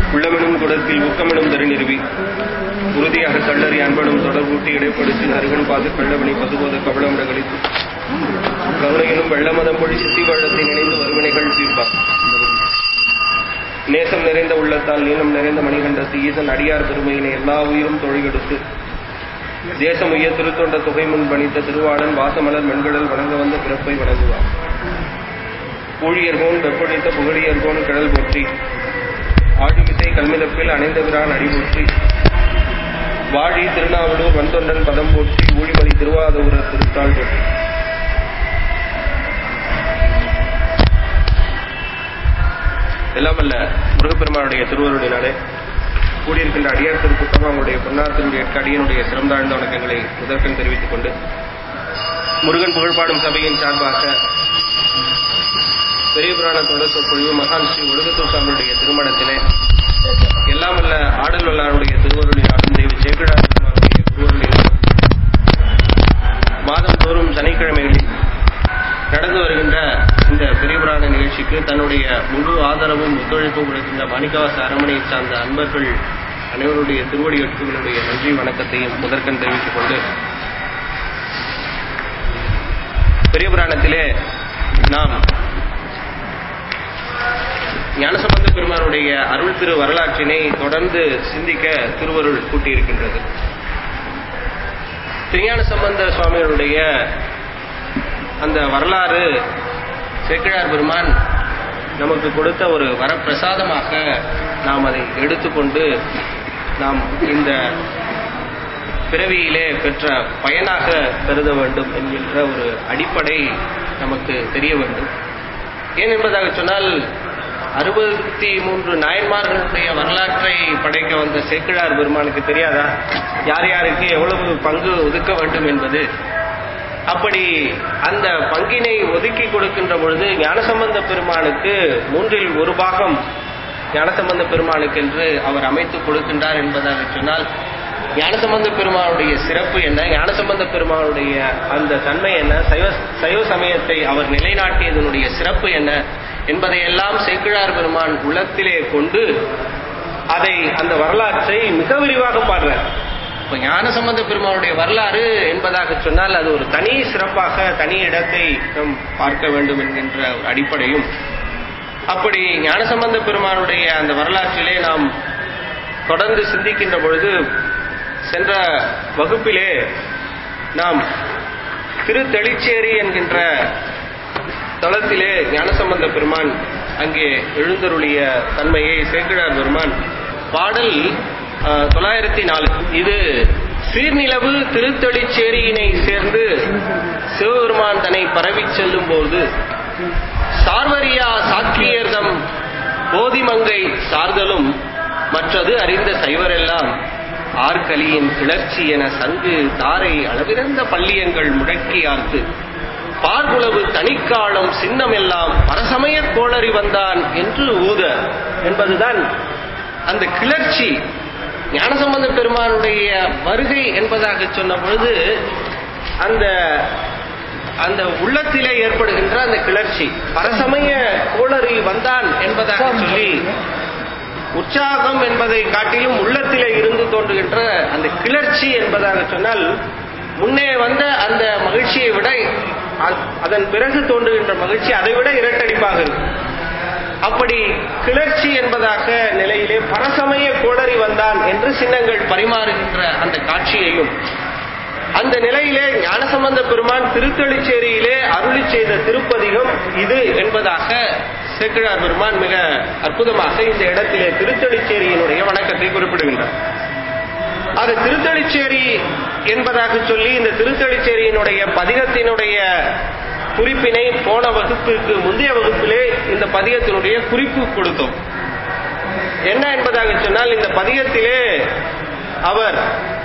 உள்ளமெனும் குடத்தில் ஊக்கமெனும் தருநிறுவி உறுதியாக கள்ளறி அன்பனும் தொடர்பூட்டி இடைப்படுத்தி நறுகன் பாது கள்ளவனை பதுபோத கவளமிட கழித்து கருணையிலும் வெள்ளமதம் பொழி சித்தி வள்ளத்தை நினைந்து வருவினைகள் தீர்ப்பார் நேசம் நிறைந்த உள்ளத்தால் நீளம் நிறைந்த மணிகண்டத்து ஈசன் அடியார் பெருமையினை எல்லா உயிரும் தொழிலெடுத்து தேசம் உய திருத்தொண்ட தொகை முன் பணித்த திருவாளன் வாசமலர் மென்கடல் வணங்க வந்த பிறப்பை வணங்குவார் ஊழியர்கோன் வெப்பொழித்த புகழியர்கோன் கடல் போற்றி ஆழிமிசை கல்மிதப்பில் அணைந்தவிரான் அடிபோற்றி வாழி திருநாவலூர் வன்தொண்டன் பதம் போற்றி ஊழிமதி திருவாதூர திருத்தாள் போற்றி எல்லாம் அல்ல முருகப்பெருமானுடைய திருவருளினாலே கூடியிருக்கின்ற அடியார் திருக்கூட்டம் அவங்களுடைய பொன்னாரத்தினுடைய அடியனுடைய சிறந்தாழ்ந்த வணக்கங்களை முதற்கண் தெரிவித்துக் கொண்டு முருகன் புகழ்பாடும் சபையின் சார்பாக பெரிய புராண தொடர் சொற்பொழிவு மகான் ஸ்ரீ ஒடுகத்தூர் சாமியுடைய திருமணத்திலே எல்லாம் அல்ல ஆடல் வல்லாருடைய திருவருளினாலும் தெய்வ சேக்கிழார் பெருமானுடைய திருவருளினாலும் மாதந்தோறும் சனிக்கிழமைகளில் நடந்து வருகின்ற இந்த பெரிய புராண நிகழ்ச்சிக்கு தன்னுடைய முழு ஆதரவும் ஒத்துழைப்பும் கொடுக்கின்ற மாணிக்கவாச அரமனையை சார்ந்த அன்பர்கள் அனைவருடைய திருவடி எட்டுகளுடைய நன்றி வணக்கத்தையும் முதற்கண் தெரிவித்துக் கொண்டு பெரிய புராணத்திலே நாம் ஞானசம்பந்த பெருமானுடைய அருள் திரு வரலாற்றினை தொடர்ந்து சிந்திக்க திருவருள் கூட்டியிருக்கின்றது திருஞான சம்பந்த சுவாமிகளுடைய அந்த வரலாறு சேக்கிழார் பெருமான் நமக்கு கொடுத்த ஒரு வரப்பிரசாதமாக நாம் அதை எடுத்துக்கொண்டு நாம் இந்த பிறவியிலே பெற்ற பயனாக கருத வேண்டும் என்கின்ற ஒரு அடிப்படை நமக்கு தெரிய வேண்டும் ஏன் என்பதாக சொன்னால் அறுபத்தி மூன்று நாயன்மார்களுடைய வரலாற்றை படைக்க வந்த சேக்கிழார் பெருமானுக்கு தெரியாதா யார் யாருக்கு எவ்வளவு பங்கு ஒதுக்க வேண்டும் என்பது அப்படி அந்த பங்கினை ஒதுக்கி கொடுக்கின்ற பொழுது ஞானசம்பந்த பெருமானுக்கு மூன்றில் ஒரு பாகம் ஞானசம்பந்த பெருமானுக்கு என்று அவர் அமைத்து கொடுக்கின்றார் என்பதாக சொன்னால் ஞானசம்பந்த பெருமானுடைய சிறப்பு என்ன ஞானசம்பந்த பெருமானுடைய அந்த தன்மை என்ன சைவ சைவ சமயத்தை அவர் நிலைநாட்டியதனுடைய சிறப்பு என்ன என்பதையெல்லாம் சேக்கிழார் பெருமான் உள்ளத்திலே கொண்டு அதை அந்த வரலாற்றை மிக விரிவாக பாடுறார் இப்ப ஞானசம்பந்த பெருமானுடைய வரலாறு என்பதாக சொன்னால் அது ஒரு தனி சிறப்பாக தனி இடத்தை நாம் பார்க்க வேண்டும் என்கின்ற ஒரு அடிப்படையும் அப்படி ஞானசம்பந்த பெருமானுடைய அந்த வரலாற்றிலே நாம் தொடர்ந்து சிந்திக்கின்ற பொழுது சென்ற வகுப்பிலே நாம் திருத்தெளிச்சேரி என்கின்ற தளத்திலே ஞானசம்பந்த பெருமான் அங்கே எழுந்தருளிய தன்மையை சேக்கிழார் பெருமான் பாடல் தொள்ளாயிரத்தி நாலு இது சீர்நிலவு திருத்தளிச்சேரியினை சேர்ந்து சிவபெருமான் தன்னை பரவி செல்லும் போது சார்வரியா சாக்கியர்தம் போதிமங்கை சார்தலும் மற்றது அறிந்த சைவரெல்லாம் ஆர்கலியின் கிளர்ச்சி என சங்கு தாரை அளவிறந்த பள்ளியங்கள் முழக்கி ஆர்த்து பார்குளவு தனிக்காலம் சின்னமெல்லாம் பரசமய கோளறி வந்தான் என்று ஊத என்பதுதான் அந்த கிளர்ச்சி ஞானசம்பந்த பெருமானுடைய வருகை என்பதாக சொன்ன பொழுது அந்த அந்த உள்ளத்திலே ஏற்படுகின்ற அந்த கிளர்ச்சி பரசமய கோளறி வந்தான் என்பதாக சொல்லி உற்சாகம் என்பதை காட்டிலும் உள்ளத்திலே இருந்து தோன்றுகின்ற அந்த கிளர்ச்சி என்பதாக சொன்னால் முன்னே வந்த அந்த மகிழ்ச்சியை விட அதன் பிறகு தோன்றுகின்ற மகிழ்ச்சி அதை விட இரட்டடிப்பாக இருக்கும் அப்படி கிளர்ச்சி என்பதாக நிலையிலே பரசமய கோடரி வந்தான் என்று சின்னங்கள் பரிமாறுகின்ற அந்த காட்சியையும் அந்த நிலையிலே ஞானசம்பந்த பெருமான் திருத்தளிச்சேரியிலே அருளி செய்த திருப்பதிகம் இது என்பதாக சேக்கிழார் பெருமான் மிக அற்புதமாக இந்த இடத்திலே திருத்தளிச்சேரியினுடைய வணக்கத்தை குறிப்பிடுகின்றார் அது திருத்தளிச்சேரி என்பதாக சொல்லி இந்த திருத்தளிச்சேரியினுடைய பதிகத்தினுடைய குறிப்பினை போன வகுப்புக்கு முந்தைய வகுப்பிலே இந்த பதிகத்தினுடைய குறிப்பு கொடுத்தோம் என்ன என்பதாக சொன்னால் இந்த பதிகத்திலே அவர்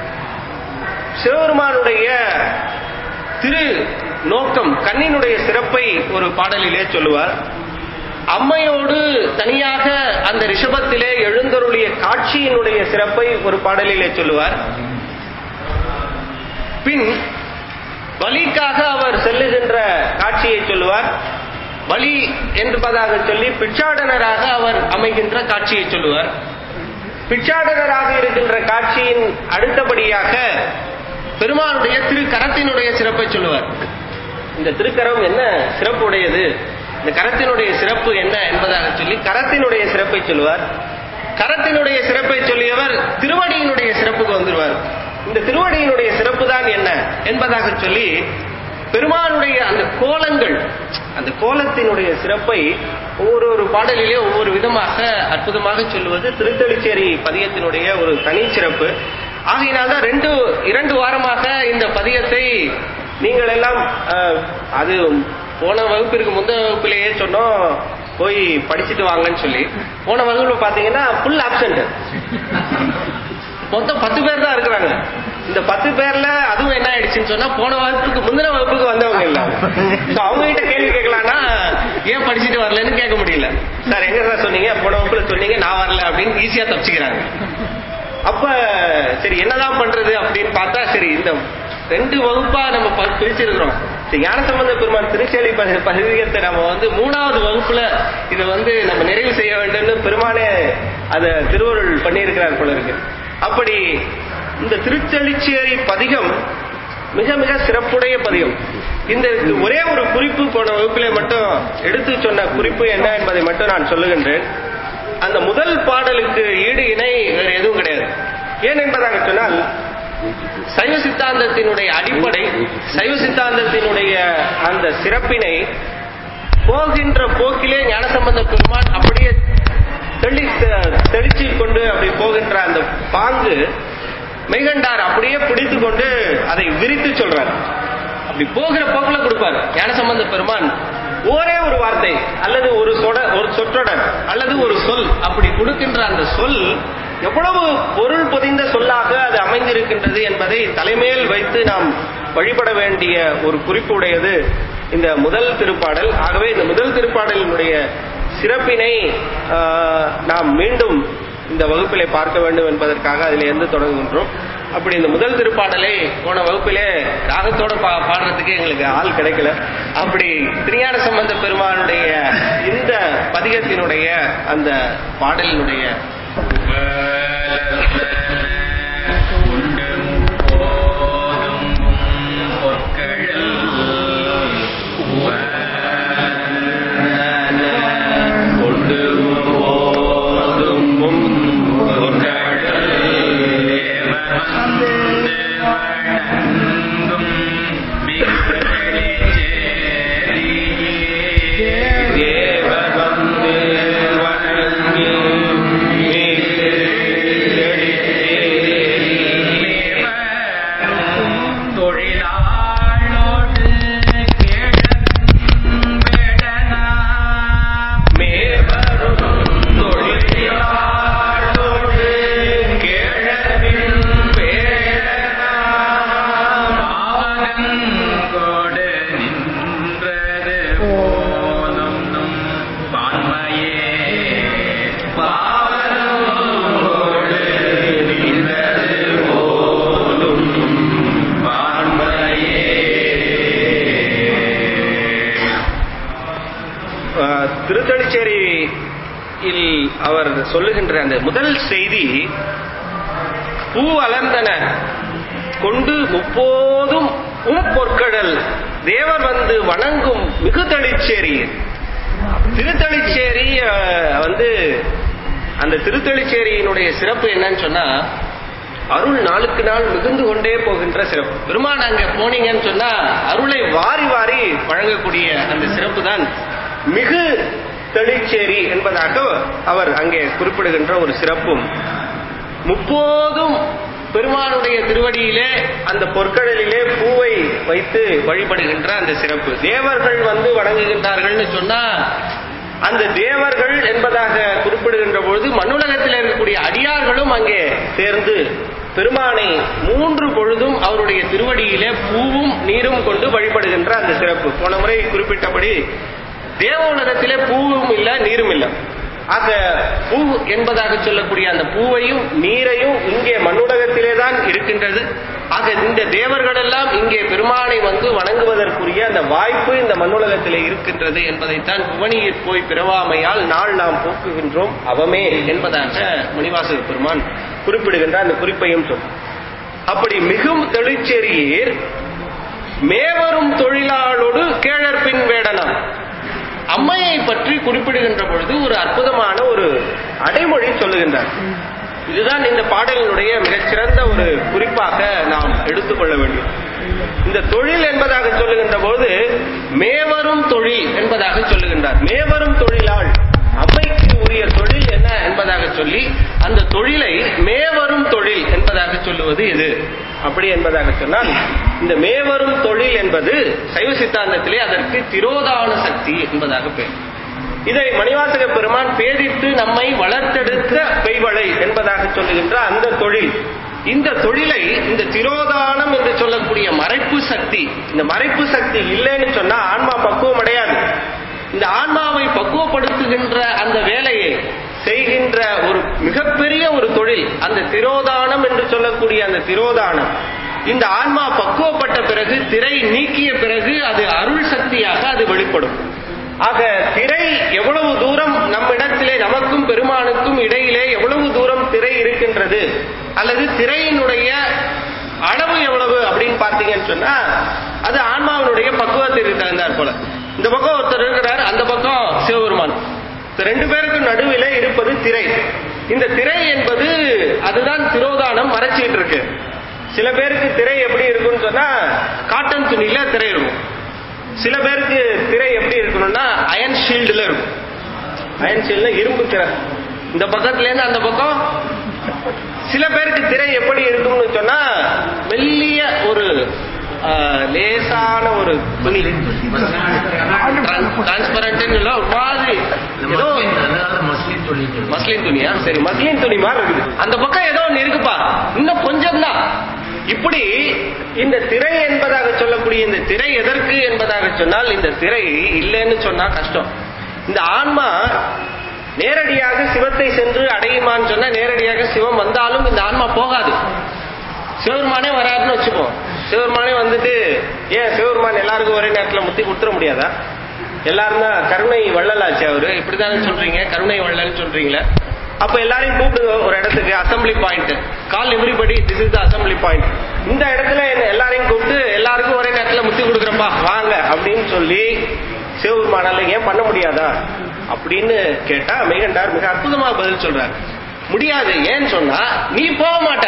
சிவபெருமானுடைய திரு நோக்கம் கண்ணினுடைய சிறப்பை ஒரு பாடலிலே சொல்லுவார் அம்மையோடு தனியாக அந்த ரிஷபத்திலே எழுந்தருளிய காட்சியினுடைய சிறப்பை ஒரு பாடலிலே சொல்லுவார் பின் பலிக்காக அவர் செல்லுகின்ற காட்சியை சொல்லுவார் பலி என்பதாக சொல்லி பிச்சாடனராக அவர் அமைகின்ற காட்சியை சொல்லுவார் பிச்சாடகராக இருக்கின்ற காட்சியின் அடுத்தபடியாக பெருமானுடைய திருக்கரத்தினுடைய சிறப்பை சொல்லுவார் இந்த திருக்கரம் என்ன சிறப்புடையது இந்த கரத்தினுடைய சிறப்பு என்ன என்பதாக சொல்லி கரத்தினுடைய சிறப்பை சொல்லுவார் கரத்தினுடைய சிறப்பை சொல்லியவர் திருவடியினுடைய சிறப்புக்கு வந்துருவார் இந்த திருவடியினுடைய சிறப்பு தான் என்ன என்பதாக சொல்லி பெருமானுடைய அந்த கோலங்கள் அந்த கோலத்தினுடைய சிறப்பை ஒவ்வொரு ஒரு பாடலிலே ஒவ்வொரு விதமாக அற்புதமாக சொல்லுவது திருத்தளிச்சேரி பதியத்தினுடைய ஒரு தனி சிறப்பு ஆகையினால்தான் ரெண்டு இரண்டு வாரமாக இந்த பதியத்தை நீங்கள் எல்லாம் அஹ், அது போன வகுப்பிற்கு முந்தைய வகுப்பிலேயே சொன்னோம் போய் படிச்சுட்டு வாங்கன்னு சொல்லி போன வகுப்புல பாத்தீங்கன்னா ஃபுல் ஆப்சண்ட் மொத்தம் பத்து பேர் தான் இருக்கிறாங்க இந்த பத்து பேர்ல அதுவும் என்ன ஆயிடுச்சுன்னு சொன்னா போன வகுப்புக்கு முந்தின வகுப்புக்கு வந்தவங்க இல்ல So, அவங்க கிட்ட கேள்வி கேட்கலாம்னா ஏன் படிச்சுட்டு வரலன்னு கேட்க முடியல சார் எங்க சார் சொன்னீங்க போன வகுப்புல சொன்னீங்க நான் வரல அப்படின்னு ஈஸியா தப்பிச்சுக்கிறாங்க அப்ப சரி என்னதான் பண்றது அப்படின்னு பார்த்தா சரி இந்த ரெண்டு வகுப்பா நம்ம ப- பிரிச்சிருக்கிறோம் சரி, ஞானசம்பந்த பெருமான் திருச்சேலி பதி- பதிகத்தை நம்ம வந்து மூணாவது வகுப்புல இதை வந்து நம்ம நிறைவு செய்ய வேண்டும்னு பெருமானே அத திருவருள் பண்ணியிருக்கிறார் போல இருக்கு அப்படி இந்த திருச்செழிச்சேரி பதிகம் மிக மிக சிறப்புடைய பதிகம் இந்த இதுக்கு ஒரே ஒரு குறிப்பு போன வகுப்பிலே மட்டும் எடுத்து சொன்ன குறிப்பு என்ன என்பதை மட்டும் நான் சொல்லுகின்றேன் அந்த முதல் பாடலுக்கு ஈடு இணை வேற எதுவும் கிடையாது ஏன் என்பதாக சொன்னால் சைவ சித்தாந்தத்தினுடைய அடிப்படை சைவ சித்தாந்தத்தினுடைய அந்த சிறப்பினை போகின்ற போக்கிலே ஞானசம்பந்த பெருமான் அப்படியே தெளி தெளிச்சு கொண்டு அப்படி போகின்ற அந்த பாங்கு மெய்கண்டார் அப்படியே பிடித்து கொண்டு அதை விரித்து சொல்றார் அப்படி போகிற போக்குல கொடுப்பார் ஞானசம்பந்த பெருமான் ஒரே ஒரு வார்த்தை அல்லது ஒரு சொட ஒரு சொற்றொடர் அல்லது ஒரு சொல் அப்படி கொடுக்கின்ற அந்த சொல் எவ்வளவு பொருள் பொதிந்த சொல்லாக அது அமைந்திருக்கின்றது என்பதை தலைமையில் வைத்து நாம் வழிபட வேண்டிய ஒரு குறிப்பு உடையது இந்த முதல் திருப்பாடல் ஆகவே இந்த முதல் திருப்பாடலினுடைய சிறப்பினை ஆஹ், நாம் மீண்டும் இந்த வகுப்பிலே பார்க்க வேண்டும் என்பதற்காக அதில் இருந்து தொடங்குகின்றோம் அப்படி இந்த முதல் திருப்பாடலை போன வகுப்பிலே ராகத்தோட பா பாடுறதுக்கு எங்களுக்கு ஆள் கிடைக்கல அப்படி திருஞான சம்பந்த பெருமானுடைய இந்த பதிகத்தினுடைய அந்த பாடலினுடைய கொண்டு போதும் தேவர் வந்து வணங்கி தொழிலாளோடு மேவரும் தொழிலாளோடு கேழவின் பாவகங்கோடு நின்றது போதும் நம் பான்மையே பாவகங்கோடு நின்றது போதும் பான்மையே ஆஹ், திருத்தணிச்சேரியில் அவர் சொல்லுகின்ற அந்த முதல் செய்தி பூ அலர்ந்தன கொண்டு முப்போதும் உம் பொற்கடல் தேவர் வந்து வணங்கும் மிகுதளிச்சேரி திருத்தளிச்சேரி ஆஹ், வந்து அந்த திருத்தளிச்சேரியினுடைய சிறப்பு என்னன்னு சொன்னா அருள் நாளுக்கு நாள் மிகுந்து கொண்டே போகின்ற சிறப்பு பெருமான் அங்க போனீங்கன்னு சொன்னா அருளை வாரி வாரி வழங்கக்கூடிய அந்த சிறப்பு தான் மிகு தெளிச்சேரி என்பதாக அவர் அங்கே குறிப்பிடுகின்ற ஒரு சிறப்பும் முப்போதும் பெருமானுடைய திருவடியிலே அந்த பொற்கடலிலே பூவை வைத்து வழிபடுகின்ற அந்த சிறப்பு தேவர்கள் வந்து வணங்குகின்றார்கள்னு சொன்னா அந்த தேவர்கள் என்பதாக குறிப்பிடுகின்ற பொழுது மண்ணுலகத்தில் இருக்கக்கூடிய அடியார்களும் அங்கே சேர்ந்து பெருமானை மூன்று பொழுதும் அவருடைய திருவடியிலே பூவும் நீரும் கொண்டு வழிபடுகின்ற அந்த சிறப்பு போன முறை குறிப்பிட்டபடி தேவ உலகத்திலே பூவும் இல்ல நீரும் இல்ல ஆக பூ என்பதாக சொல்லக்கூடிய அந்த பூவையும் நீரையும் இங்கே மண்ணுலகத்திலே தான் இருக்கின்றது ஆக இந்த தேவர்கள் எல்லாம் இங்கே பெருமானை வந்து வணங்குவதற்குரிய அந்த வாய்ப்பு இந்த மண்ணுலகத்திலே இருக்கின்றது என்பதைத்தான் புவனியில் போய் பிறவாமையால் நாள் நாம் போக்குகின்றோம் அவமே என்பதாக மணிவாசக பெருமான் குறிப்பிடுகின்ற அந்த குறிப்பையும் சொல் அப்படி மிகும் தெளிச்செறியீர் மேவரும் தொழிலாளோடு கேழற்பின் வேடனம் அம்மையை பற்றி குறிப்பிடுகின்ற பொழுது ஒரு அற்புதமான ஒரு அடைமொழி சொல்லுகின்றார் இதுதான் இந்த பாடலினுடைய மிகச்சிறந்த ஒரு குறிப்பாக நாம் எடுத்துக்கொள்ள வேண்டும் இந்த தொழில் என்பதாக சொல்லுகின்ற போது மேவரும் தொழில் என்பதாக சொல்லுகின்றார் மேவரும் தொழிலாள் அம்மைக்கு உரிய தொழில் என்ன என்பதாக சொல்லி அந்த தொழிலை மேவரும் தொழில் என்பதாக சொல்லுவது இது அப்படி என்பதாக சொன்னால் இந்த மேவரும் தொழில் என்பது சைவ சித்தாந்தத்திலே அதற்கு திரோதான சக்தி என்பதாக பெயர் இதை மணிவாசக பெருமான் பேதித்து நம்மை வளர்த்தெடுத்த பெய்வளை என்பதாக சொல்லுகின்ற அந்த தொழில் இந்த தொழிலை இந்த திரோதானம் என்று சொல்லக்கூடிய மறைப்பு சக்தி இந்த மறைப்பு சக்தி இல்லைன்னு சொன்னா ஆன்மா பக்குவம் அடையாது இந்த ஆன்மாவை பக்குவப்படுத்துகின்ற அந்த வேலையை செய்கின்ற ஒரு மிகப்பெரிய ஒரு தொழில் அந்த திரோதானம் என்று சொல்லக்கூடிய அந்த திரோதானம் இந்த ஆன்மா பக்குவப்பட்ட பிறகு திரை நீக்கிய பிறகு அது அருள் சக்தியாக அது வெளிப்படும் ஆக திரை எவ்வளவு தூரம் நம்மிடத்திலே நமக்கும் பெருமானுக்கும் இடையிலே எவ்வளவு தூரம் திரை இருக்கின்றது அல்லது திரையினுடைய அளவு எவ்வளவு அப்படின்னு பார்த்தீங்கன்னு சொன்னா அது ஆன்மாவினுடைய பக்குவத்திற்கு தகுந்தார் போல இந்த பக்கம் ஒருத்தர் இருக்கிறார் அந்த பக்கம் சிவபெருமான் இந்த ரெண்டு பேருக்கும் நடுவிலே இருப்பது திரை இந்த திரை என்பது அதுதான் திரோதானம் மறைச்சிட்டு இருக்கு சில பேருக்கு திரை எப்படி இருக்கும்னு சொன்னா காட்டன் துணியில திரை இருக்கும் சில பேருக்கு திரை எப்படி இருக்கணும்னா அயன் ஷீல்டுல இருக்கும் அயன் ஷீல்ட்ல இரும்பு திரை இந்த பக்கத்துல இருந்து அந்த பக்கம் சில பேருக்கு திரை எப்படி இருக்கும்னு சொன்னா மெல்லிய ஒரு ஆ, லேசான ஒரு துணி டிரான்ஸ்பரண்ட் ஒரு மாதிரி ஏதோ முஸ்லீம் சொல்லிட்டு மஸ்லின் துணியா சரி மஸ்லின் துணி மாதிரி இருக்குது அந்த பக்கம் ஏதோ ஒண்ணு இருக்குப்பா இன்னும் கொஞ்சம் தான் இப்படி இந்த திரை என்பதாக சொல்லக்கூடிய இந்த திரை எதற்கு என்பதாக சொன்னால் இந்த திரை இல்லைன்னு சொன்னா கஷ்டம் இந்த ஆன்மா நேரடியாக சிவத்தை சென்று அடையுமான்னு சொன்னா நேரடியாக சிவம் வந்தாலும் இந்த ஆன்மா போகாது சிவபெருமானே வராருன்னு வச்சுப்போம் சிவபெருமானே வந்துட்டு ஏன் சிவபெருமான் எல்லாருக்கும் ஒரே நேரத்துல முத்தி கொடுத்துட முடியாதா எல்லாரும் தான் கருணை வள்ளலாச்சு அவரு இப்படிதானே சொல்றீங்க கருணை வள்ளல்னு சொல்றீங்களே அப்ப எல்லாரையும் கூப்பிடுங்க ஒரு இடத்துக்கு assembly point call everybody this is the assembly point இந்த இடத்துல என்ன எல்லாரையும் கூப்பிட்டு எல்லாருக்கும் ஒரே நேரத்துல முத்தி கொடுக்குறப்பா வாங்க அப்படின்னு சொல்லி சிவபெருமானால ஏன் பண்ண முடியாதா அப்படின்னு கேட்டா மெய்கண்டார் மிக அற்புதமா பதில் சொல்றாரு முடியாது ஏன்னு சொன்னா நீ போக மாட்ட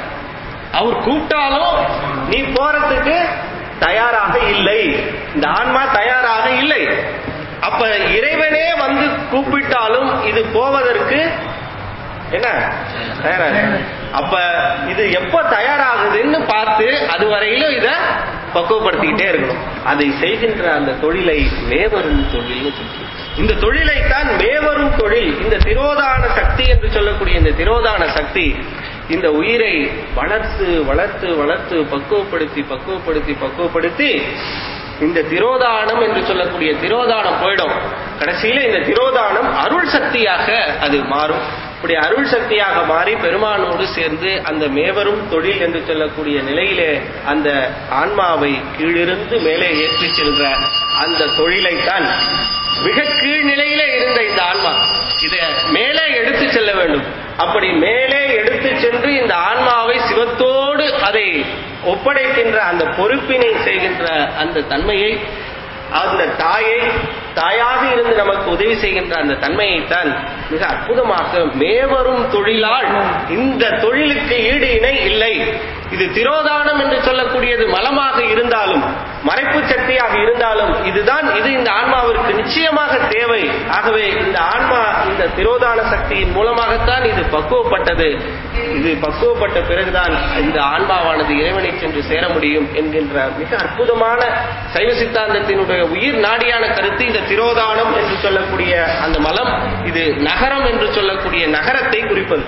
அவர் கூப்பிட்டாலும் நீ போறதுக்கு தயாராக இல்லை இந்த ஆன்மா தயாராக இல்லை அப்ப இறைவனே வந்து கூப்பிட்டாலும் இது போவதற்கு என்ன தயாராக அப்ப இது எப்ப தயாராகுதுன்னு பார்த்து அது வரையிலும் இத பக்குவப்படுத்திக்கிட்டே இருக்கணும் அதை செய்கின்ற அந்த தொழிலை மேவரும் தொழில்னு சொல்றோம் இந்த தொழிலை தான் மேவரும் தொழில் இந்த திரோதான சக்தி என்று சொல்லக்கூடிய இந்த திரோதான சக்தி இந்த உயிரை வளர்த்து வளர்த்து வளர்த்து பக்குவப்படுத்தி பக்குவப்படுத்தி பக்குவப்படுத்தி இந்த திரோதானம் என்று சொல்லக்கூடிய திரோதானம் போயிடும் கடைசியில இந்த திரோதானம் அருள் சக்தியாக அது மாறும் இப்படி அருள் சக்தியாக மாறி பெருமானோடு சேர்ந்து அந்த மேவரும் தொழில் என்று சொல்லக்கூடிய நிலையிலே அந்த ஆன்மாவை கீழிருந்து மேலே ஏற்றி செல்ற அந்த தொழிலைத்தான் மிக கீழ்நிலையில இருந்த இந்த ஆன்மா இத மேலே எடுத்து செல்ல வேண்டும் அப்படி மேலே எடுத்து சென்று இந்த ஆன்மாவை சிவத்தோடு அதை ஒப்படைக்கின்ற அந்த பொறுப்பினை செய்கின்ற அந்த தன்மையை அந்த தாயை தாயாக இருந்து நமக்கு உதவி செய்கின்ற அந்த தன்மையைத்தான் மிக அற்புதமாக மேவரும் தொழிலால் இந்த தொழிலுக்கு ஈடு இணை இல்லை இது திரோதானம் என்று சொல்லக்கூடியது மலமாக இருந்தாலும் மறைப்பு சக்தியாக இருந்தாலும் இதுதான் இது இந்த ஆன்மாவிற்கு நிச்சயமாக தேவை ஆகவே இந்த ஆன்மா இந்த திரோதான சக்தியின் மூலமாகத்தான் இது பக்குவப்பட்டது இது பக்குவப்பட்ட பிறகுதான் இந்த ஆன்மாவானது இறைவனை சென்று சேர முடியும் என்கின்ற மிக அற்புதமான சைவ சித்தாந்தத்தினுடைய உயிர் நாடியான கருத்து இந்த திரோதானம் என்று சொல்லக்கூடிய அந்த மலம் இது நகரம் என்று சொல்லக்கூடிய நகரத்தை குறிப்பது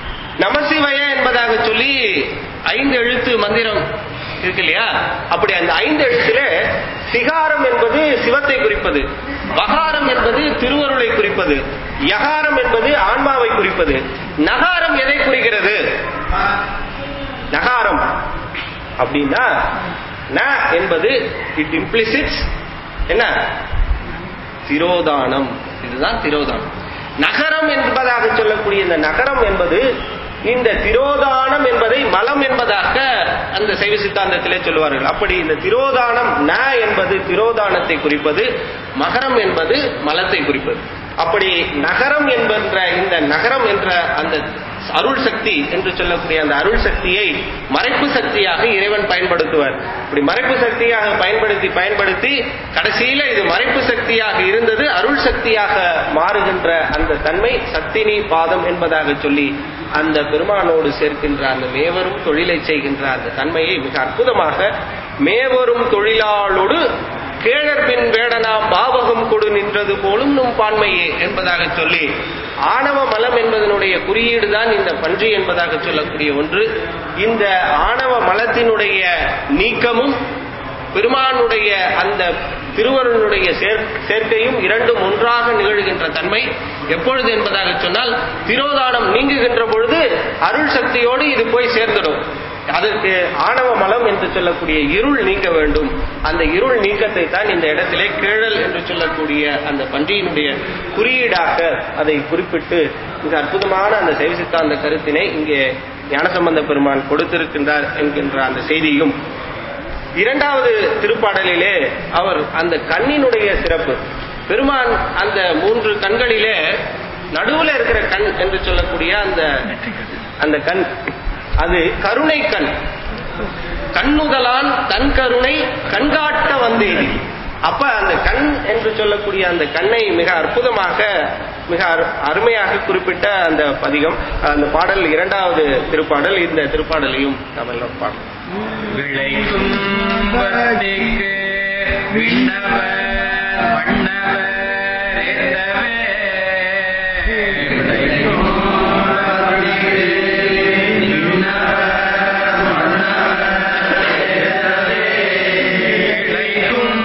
நமசிவய என்பதாக சொல்லி ஐந்து எழுத்து மந்திரம் இருக்கு இல்லையா அப்படி அந்த ஐந்து எழுத்துல சிகாரம் என்பது சிவத்தை குறிப்பது வகாரம் என்பது திருவருளை குறிப்பது யகாரம் என்பது ஆன்மாவை குறிப்பது நகாரம் எதை குறிக்கிறது நகாரம் அப்படின்னா ந என்பது இட் இம்ப்ளிசிட்ஸ் என்ன திரோதானம் இதுதான் திரோதானம் நகரம் என்பதாக சொல்லக்கூடிய இந்த நகரம் என்பது இந்த திரோதானம் என்பதை மலம் என்பதாக அந்த சைவ சித்தாந்தத்திலே சொல்லுவார்கள் அப்படி இந்த திரோதானம் ந என்பது திரோதானத்தை குறிப்பது மகரம் என்பது மலத்தை குறிப்பது அப்படி நகரம் என்கின்ற இந்த நகரம் என்ற அந்த அருள் சக்தி என்று சொல்லக்கூடிய அந்த அருள் சக்தியை மறைப்பு சக்தியாக இறைவன் பயன்படுத்துவார் இப்படி மறைப்பு சக்தியாக பயன்படுத்தி பயன்படுத்தி கடைசியில இது மறைப்பு சக்தியாக இருந்தது அருள் சக்தியாக மாறுகின்ற அந்த தன்மை சக்தினி பாதம் என்பதாக சொல்லி அந்த பெருமானோடு சேர்க்கின்ற அந்த மேவரும் தொழிலை செய்கின்ற அந்த தன்மையை மிக அற்புதமாக மேவரும் தொழிலாளோடு கேழற் பின் வேடனாம் பாவகம் கொடு நின்றது போலும் நும் பான்மையே என்பதாக சொல்லி ஆணவ மலம் என்பதனுடைய குறியீடு தான் இந்த பன்றி என்பதாக சொல்லக்கூடிய ஒன்று இந்த ஆணவ மலத்தினுடைய நீக்கமும் பெருமானுடைய அந்த திருவருளுடைய சேர்- சேர்க்கையும் இரண்டும் ஒன்றாக நிகழ்கின்ற தன்மை எப்பொழுது என்பதாக சொன்னால் திரோதானம் நீங்குகின்ற பொழுது அருள் சக்தியோடு இது போய் சேர்ந்துடும் அதற்கு ஆணவ மலம் என்று சொல்லக்கூடிய இருள் நீங்க வேண்டும் அந்த இருள் நீக்கத்தை தான் இந்த இடத்திலே கேழல் என்று சொல்லக்கூடிய அந்த பன்றியினுடைய குறியீடாக அதை குறிப்பிட்டு மிக அற்புதமான அந்த சைவ சித்தாந்த கருத்தினை இங்கே ஞானசம்பந்த பெருமான் கொடுத்திருக்கின்றார் என்கின்ற அந்த செய்தியும் இரண்டாவது திருப்பாடலிலே அவர் அந்த கண்ணினுடைய சிறப்பு பெருமான் அந்த மூன்று கண்களிலே நடுவுல இருக்கிற கண் என்று சொல்லக்கூடிய அந்த அந்த கண் அது கருணை கண் கண்ணுதலான் தன் கருணை கண்காட்ட வந்தேன் அப்ப அந்த கண் என்று சொல்லக்கூடிய அந்த கண்ணை மிக அற்புதமாக மிக அரு- அருமையாக குறிப்பிட்ட அந்த பதிகம் அந்த பாடல் இரண்டாவது திருப்பாடல் இந்த திருப்பாடலையும் நம்ம எல்லாம் பாடலாம் விளைக்கும் வர்த்திக்கு விண்ணவர் மன்னவர் ஏத்தவே விளைக்கும் வர்த்திக்கு விண்ணவர் மன்னவர் ஏத்தவே விளைக்கும்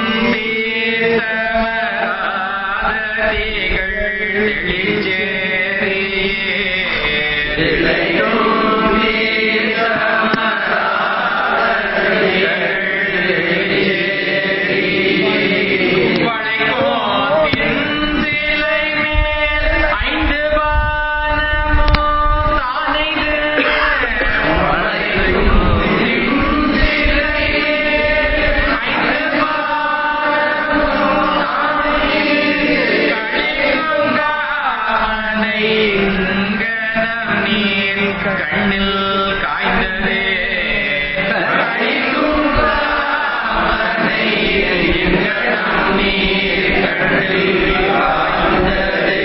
தீர்த்தமராததிகள் தெளிச்சேரியே விளைக்கும் கண்ணில் காய்ந்ததே கழிக்கும் காமனை எங்கனம் நீர் கண்ணில் காய்ந்ததே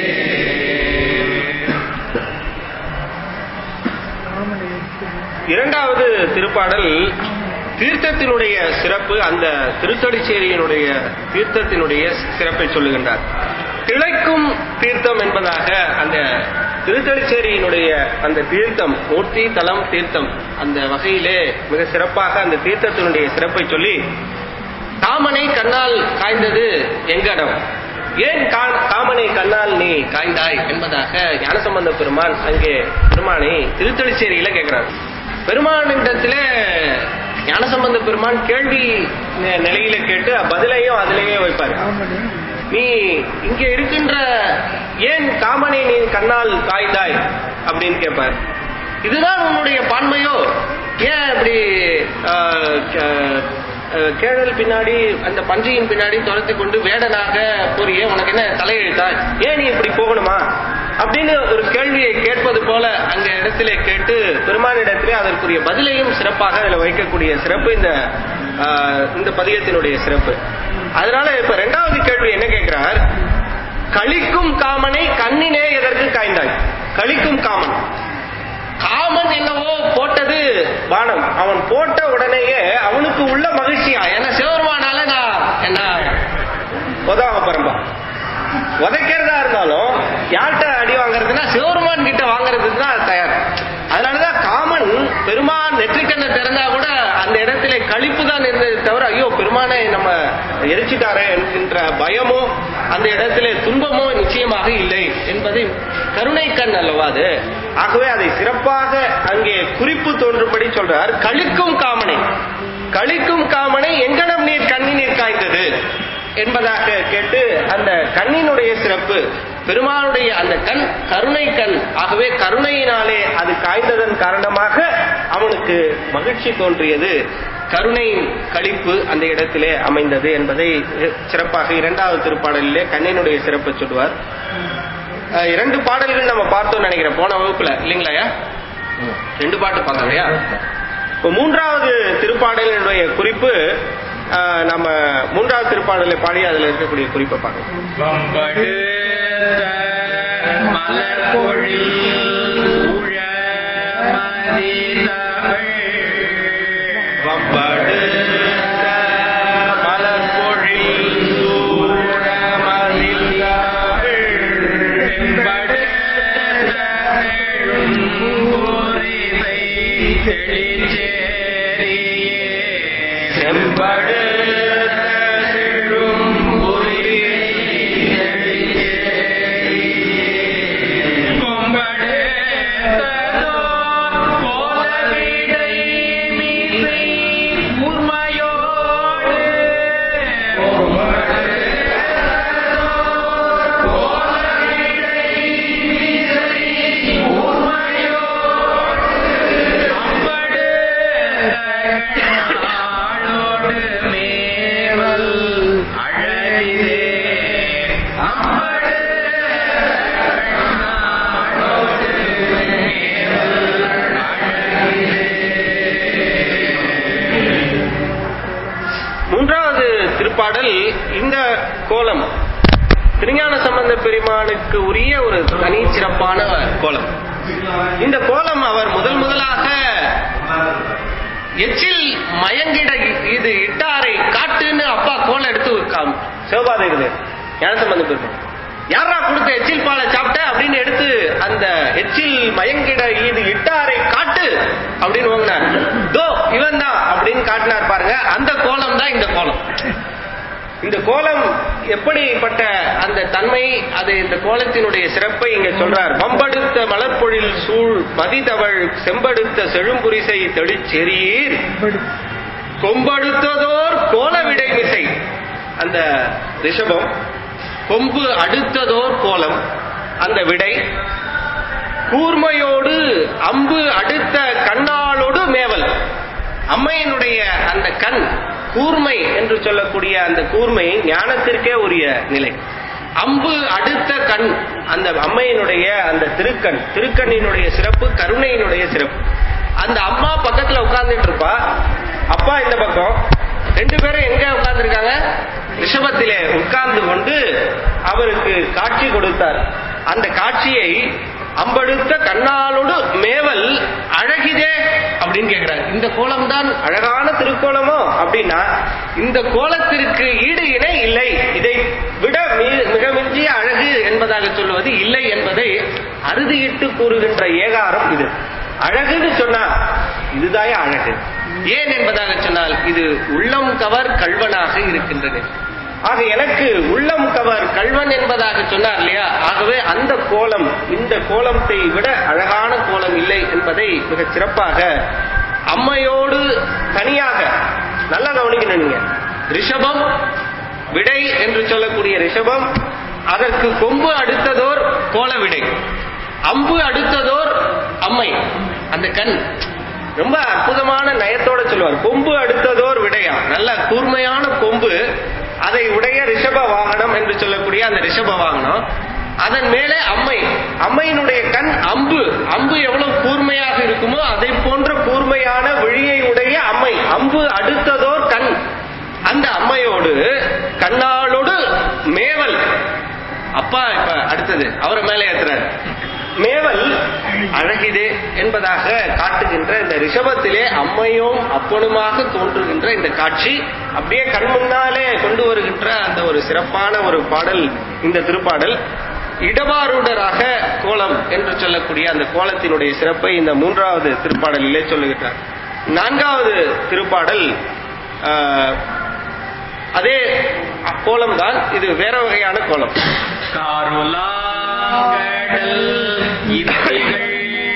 இரண்டாவது திருப்பாடல் தீர்த்தத்தினுடைய சிறப்பு அந்த திருத்தடிச்சேரியினுடைய தீர்த்தத்தினுடைய சிறப்பை சொல்லுகின்றார் திளைக்கும் தீர்த்தம் என்பதாக அந்த திருத்தடிச்சேரியினுடைய அந்த தீர்த்தம் மூர்த்தி தலம் தீர்த்தம் அந்த வகையிலே மிக சிறப்பாக அந்த தீர்த்தத்தினுடைய சிறப்பை சொல்லி காமனை கண்ணால் காய்ந்தது எங்கடம் ஏன் கா- காமனை கண்ணால் நீ காய்ந்தாய் என்பதாக ஞானசம்பந்த பெருமான் அங்கே பெருமானை திருத்தளிச்சேரியில கேட்கிறார் பெருமானிடத்திலே ஞானசம்பந்த பெருமான் கேள்வி நி- நிலையில கேட்டு பதிலையும் அதிலேயே வைப்பார் நீ இங்க இருக்கின்ற ஏன் காமனை நீ கண்ணால் காய்ந்தாய் அப்படின்னு கேட்பார் இதுதான் உன்னுடைய பான்மையோ ஏன் அப்படி ஆஹ், கே- ஆஹ், கேழல் பின்னாடி அந்த பன்றியின் பின்னாடி துரத்தி கொண்டு வேடனாக போறியே உனக்கு என்ன தலையெழுத்தா ஏன் நீ இப்படி போகணுமா அப்படின்னு ஒரு கேள்வியை கேட்பது போல அங்க இடத்திலே கேட்டு பெருமானிடத்திலே அதற்குரிய பதிலையும் சிறப்பாக அதில் வைக்கக்கூடிய சிறப்பு இந்த ஆஹ், இந்த பதிகத்தினுடைய சிறப்பு அதனால இப்ப ரெண்டாவது கேள்வி என்ன கேட்கிறார் கழிக்கும் காமனை கண்ணினே எதற்கு காய்ந்தாய் கழிக்கும் காமன் காமன் என்னவோ போட்டது பானம் அவன் போட்ட உடனேயே அவனுக்கு உள்ள மகிழ்ச்சியா ஏன்னா சிவருமானால நான் என்ன உதவ பரம்பா உதைக்கிறதா இருந்தாலும் யார்கிட்ட அடி வாங்குறதுன்னா சிவருமான் கிட்ட வாங்குறதுக்கு தான் தயார் அதனாலதான் காமன் பெருமான் நெற்றிக்கண்ணை திறந்தா கூட அந்த இடத்துல கழிப்பு தான் இருந்தது தவிர ஐயோ பெருமானை நம்ம எரிச்சிட்டாரே என்கின்ற பயமோ அந்த இடத்துல துன்பமோ நிச்சயமாக இல்லை என்பதை கருணை கண் அல்லவா அது ஆகவே அதை சிறப்பாக அங்கே குறிப்பு தோன்றும்படி சொல்றார் கழிக்கும் காமனை கழிக்கும் காமனை எங்கனம் நீர் கண்ணி நீர் காய்ந்தது என்பதாக கேட்டு அந்த கண்ணினுடைய சிறப்பு பெருமானுடைய அந்த கண் கருணை கண் ஆகவே கருணையினாலே அது காய்ந்ததன் காரணமாக அவனுக்கு மகிழ்ச்சி தோன்றியது கருணையின் களிப்பு அந்த இடத்திலே அமைந்தது என்பதை சிறப்பாக இரண்டாவது திருப்பாடலிலே கண்ணினுடைய சிறப்பை சொல்லுவார் அஹ் இரண்டு பாடல்கள் நம்ம பார்த்தோம் நினைக்கிறேன் போன வகுப்புல இல்லைங்களா ரெண்டு பாட்டு பார்த்தோம் இல்லையா இப்போ மூன்றாவது திருப்பாடலினுடைய குறிப்பு அஹ், நம்ம மூன்றாவது திருப்பாடலை பாடி அதுல இருக்கக்கூடிய குறிப்பை பார்க்கலாம் வம்படுத்த மலர் பொழில் சூழ மதிதவள் வம்படுத்த மலர் பொழில் சூழ மதிதவள். செம்படுத்த செழும்பொறிசை தெளிச்சேரியே செம்படுத்த செழும் மேவல் அழகிலே அம்படு மூன்றாவது திருப்பாடல் இந்த கோலம் திருஞான சம்பந்த பெருமானுக்கு உரிய ஒரு தனி சிறப்பான கோலம் இந்த கோலம் அவர் முதல் முதலாக எச்சில் மயங்கிட இது இட்டாரை காட்டுன்னு அப்பா கோலம் எடுத்து காம் சிவபாதைகள் ஞான சம்பந்த பெருமான் யாரா கொடுத்த எச்சில் பாலை சாப்பிட்ட அப்படின்னு எடுத்து அந்த எச்சில் மயங்கிட இது இட்டாரை காட்டு அப்படின்னு வாங்கினார் தோ இவன் தான் அப்படின்னு காட்டினார் பாருங்க அந்த கோலம் தான் இந்த கோலம் இந்த கோலம் எப்படிப்பட்ட அந்த தன்மை அது இந்த கோலத்தினுடைய சிறப்பை இங்க சொல்றார் பம்படுத்த மலர்பொழில் சூழ் மதிதவள் செம்படுத்த செழும்புரிசை தெளிச்செறியீர் கொம்படுத்ததோர் கோல விடைமிசை அந்த ரிஷபம் கொம்பு அடுத்ததோர் கோலம் அந்த விடை கூர்மையோடு அம்பு அடுத்த கண்ணாலோடு மேவல் அம்மையினுடைய அந்த கண் கூர்மை என்று சொல்லக்கூடிய அந்த கூர்மை ஞானத்திற்கே உரிய நிலை அம்பு அடுத்த கண் அந்த அம்மையினுடைய அந்த திருக்கண் திருக்கண்ணினுடைய சிறப்பு கருணையினுடைய சிறப்பு அந்த அம்மா பக்கத்துல உட்கார்ந்துட்டு இருப்பா அப்பா இந்த பக்கம் ரெண்டு பேரும் எங்க உட்கார்ந்துருக்காங்க ரிஷபத்திலே உட்கார்ந்து கொண்டு அவருக்கு காட்சி கொடுத்தார் அந்த காட்சியை அம்படுத்த கண்ணாலோடு மேவல் அழகிதே அப்படின்னு கேட்கிறார் இந்த கோலம் தான் அழகான திருக்கோலமோ அப்படின்னா இந்த கோலத்திற்கு ஈடு இணை இல்லை இதை விட மி- மிக மிஞ்சிய அழகு என்பதாக சொல்லுவது இல்லை என்பதை அறுதியிட்டு கூறுகின்ற ஏகாரம் இது அழகுன்னு சொன்னா இதுதாய அழகு ஏன் என்பதாக சொன்னால் இது உள்ளம் கவர் கல்வனாக இருக்கின்றது ஆக எனக்கு உள்ளம் கவர் கல்வன் என்பதாக சொன்னார் இல்லையா ஆகவே அந்த கோலம் இந்த கோலத்தை விட அழகான கோலம் இல்லை என்பதை மிகச் சிறப்பாக அம்மையோடு தனியாக நல்லா கவனிக்கணும் நீங்க ரிஷபம் விடை என்று சொல்லக்கூடிய ரிஷபம் அதற்கு கொம்பு அடுத்ததோர் கோல விடை அம்பு அடுத்ததோர் அம்மை அந்த கண் ரொம்ப அற்புதமான நயத்தோட சொல்லுவார் கொம்பு அடுத்ததோர் விடையா நல்ல கூர்மையான கொம்பு அதை உடைய ரிஷப வாகனம் என்று சொல்லக்கூடிய அந்த ரிஷப வாகனம் அதன் மேலே அம்மை அம்மையினுடைய கண் அம்பு அம்பு எவ்வளவு கூர்மையாக இருக்குமோ அதை போன்ற கூர்மையான விழியை உடைய அம்மை அம்பு அடுத்ததோர் கண் அந்த அம்மையோடு கண்ணாளோடு மேவல் அப்பா இப்ப அடுத்தது அவரை மேலே ஏத்துறாரு மேவல் அழகிதே என்பதாக காட்டுகின்ற இந்த ரிஷபத்திலே அம்மையும் அப்பனுமாக தோன்றுகின்ற இந்த காட்சி அப்படியே கண் முன்னாலே கொண்டு வருகின்ற அந்த ஒரு சிறப்பான ஒரு பாடல் இந்த திருப்பாடல் இடபாரூடராக கோலம் என்று சொல்லக்கூடிய அந்த கோலத்தினுடைய சிறப்பை இந்த மூன்றாவது திருப்பாடலிலே சொல்லுகின்றார் நான்காவது திருப்பாடல் ஆஹ், அதே கோலம் தான் இது வேற வகையான கோலம் காருலாங்கடல் இவைகள்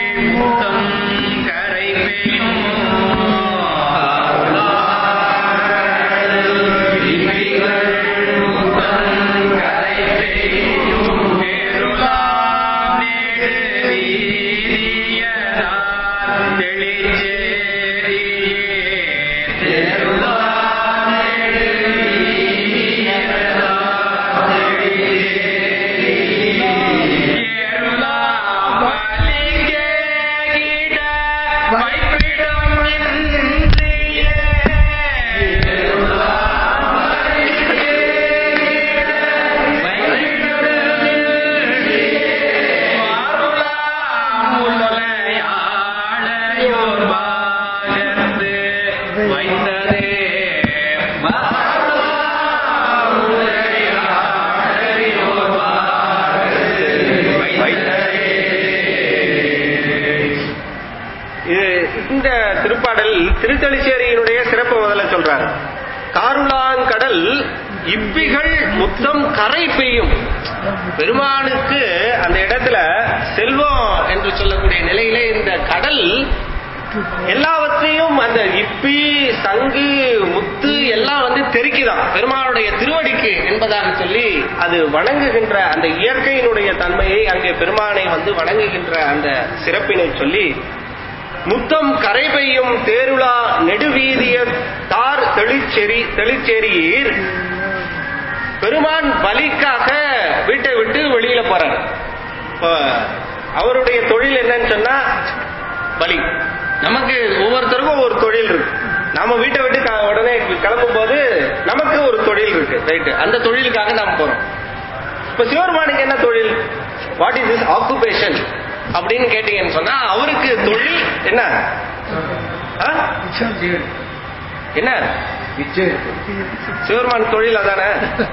இந்த திருப்பாடல் திருத்தளிச்சேரியினுடைய சிறப்பு முதல்ல சொல்றாரு காருளாங்கடல் இப்பிகள் முத்தம் கரை பெய்யும் பெருமானுக்கு அந்த இடத்துல செல்வம் என்று சொல்லக்கூடிய நிலையிலே இந்த கடல் எல்லாவற்றையும் அந்த இப்பி சங்கு முத்து எல்லாம் வந்து தெறிக்குதான் பெருமானுடைய திருவடிக்கு என்பதாக சொல்லி அது வணங்குகின்ற அந்த இயற்கையினுடைய தன்மையை அங்கே பெருமானை வந்து வணங்குகின்ற அந்த சிறப்பினை சொல்லி முத்தம் கரை பெய்யும் தேருளா நெடுவீதிய தார் தெளிச்செரி தெளிச்சேரியீர் பெருமான் பலிக்காக வீட்டை விட்டு வெளியில போறார் இப்ப அவருடைய தொழில் என்னன்னு சொன்னா பலி நமக்கு ஒவ்வொருத்தருக்கும் ஒவ்வொரு தொழில் இருக்கு நாம வீட்டை விட்டு க- உடனே கிளம்பும் போது நமக்கு ஒரு தொழில் இருக்கு ரைட்டு அந்த தொழிலுக்காக நாம் போறோம் இப்ப சிவபெருமானுக்கு என்ன தொழில் வாட் இஸ் இஸ் ஆக்குபேஷன் அப்படின்னு கேட்டீங்கன்னு சொன்னா அவருக்கு தொழில் என்ன ஆ? என்ன சிவபெருமான் தொழில் அதானே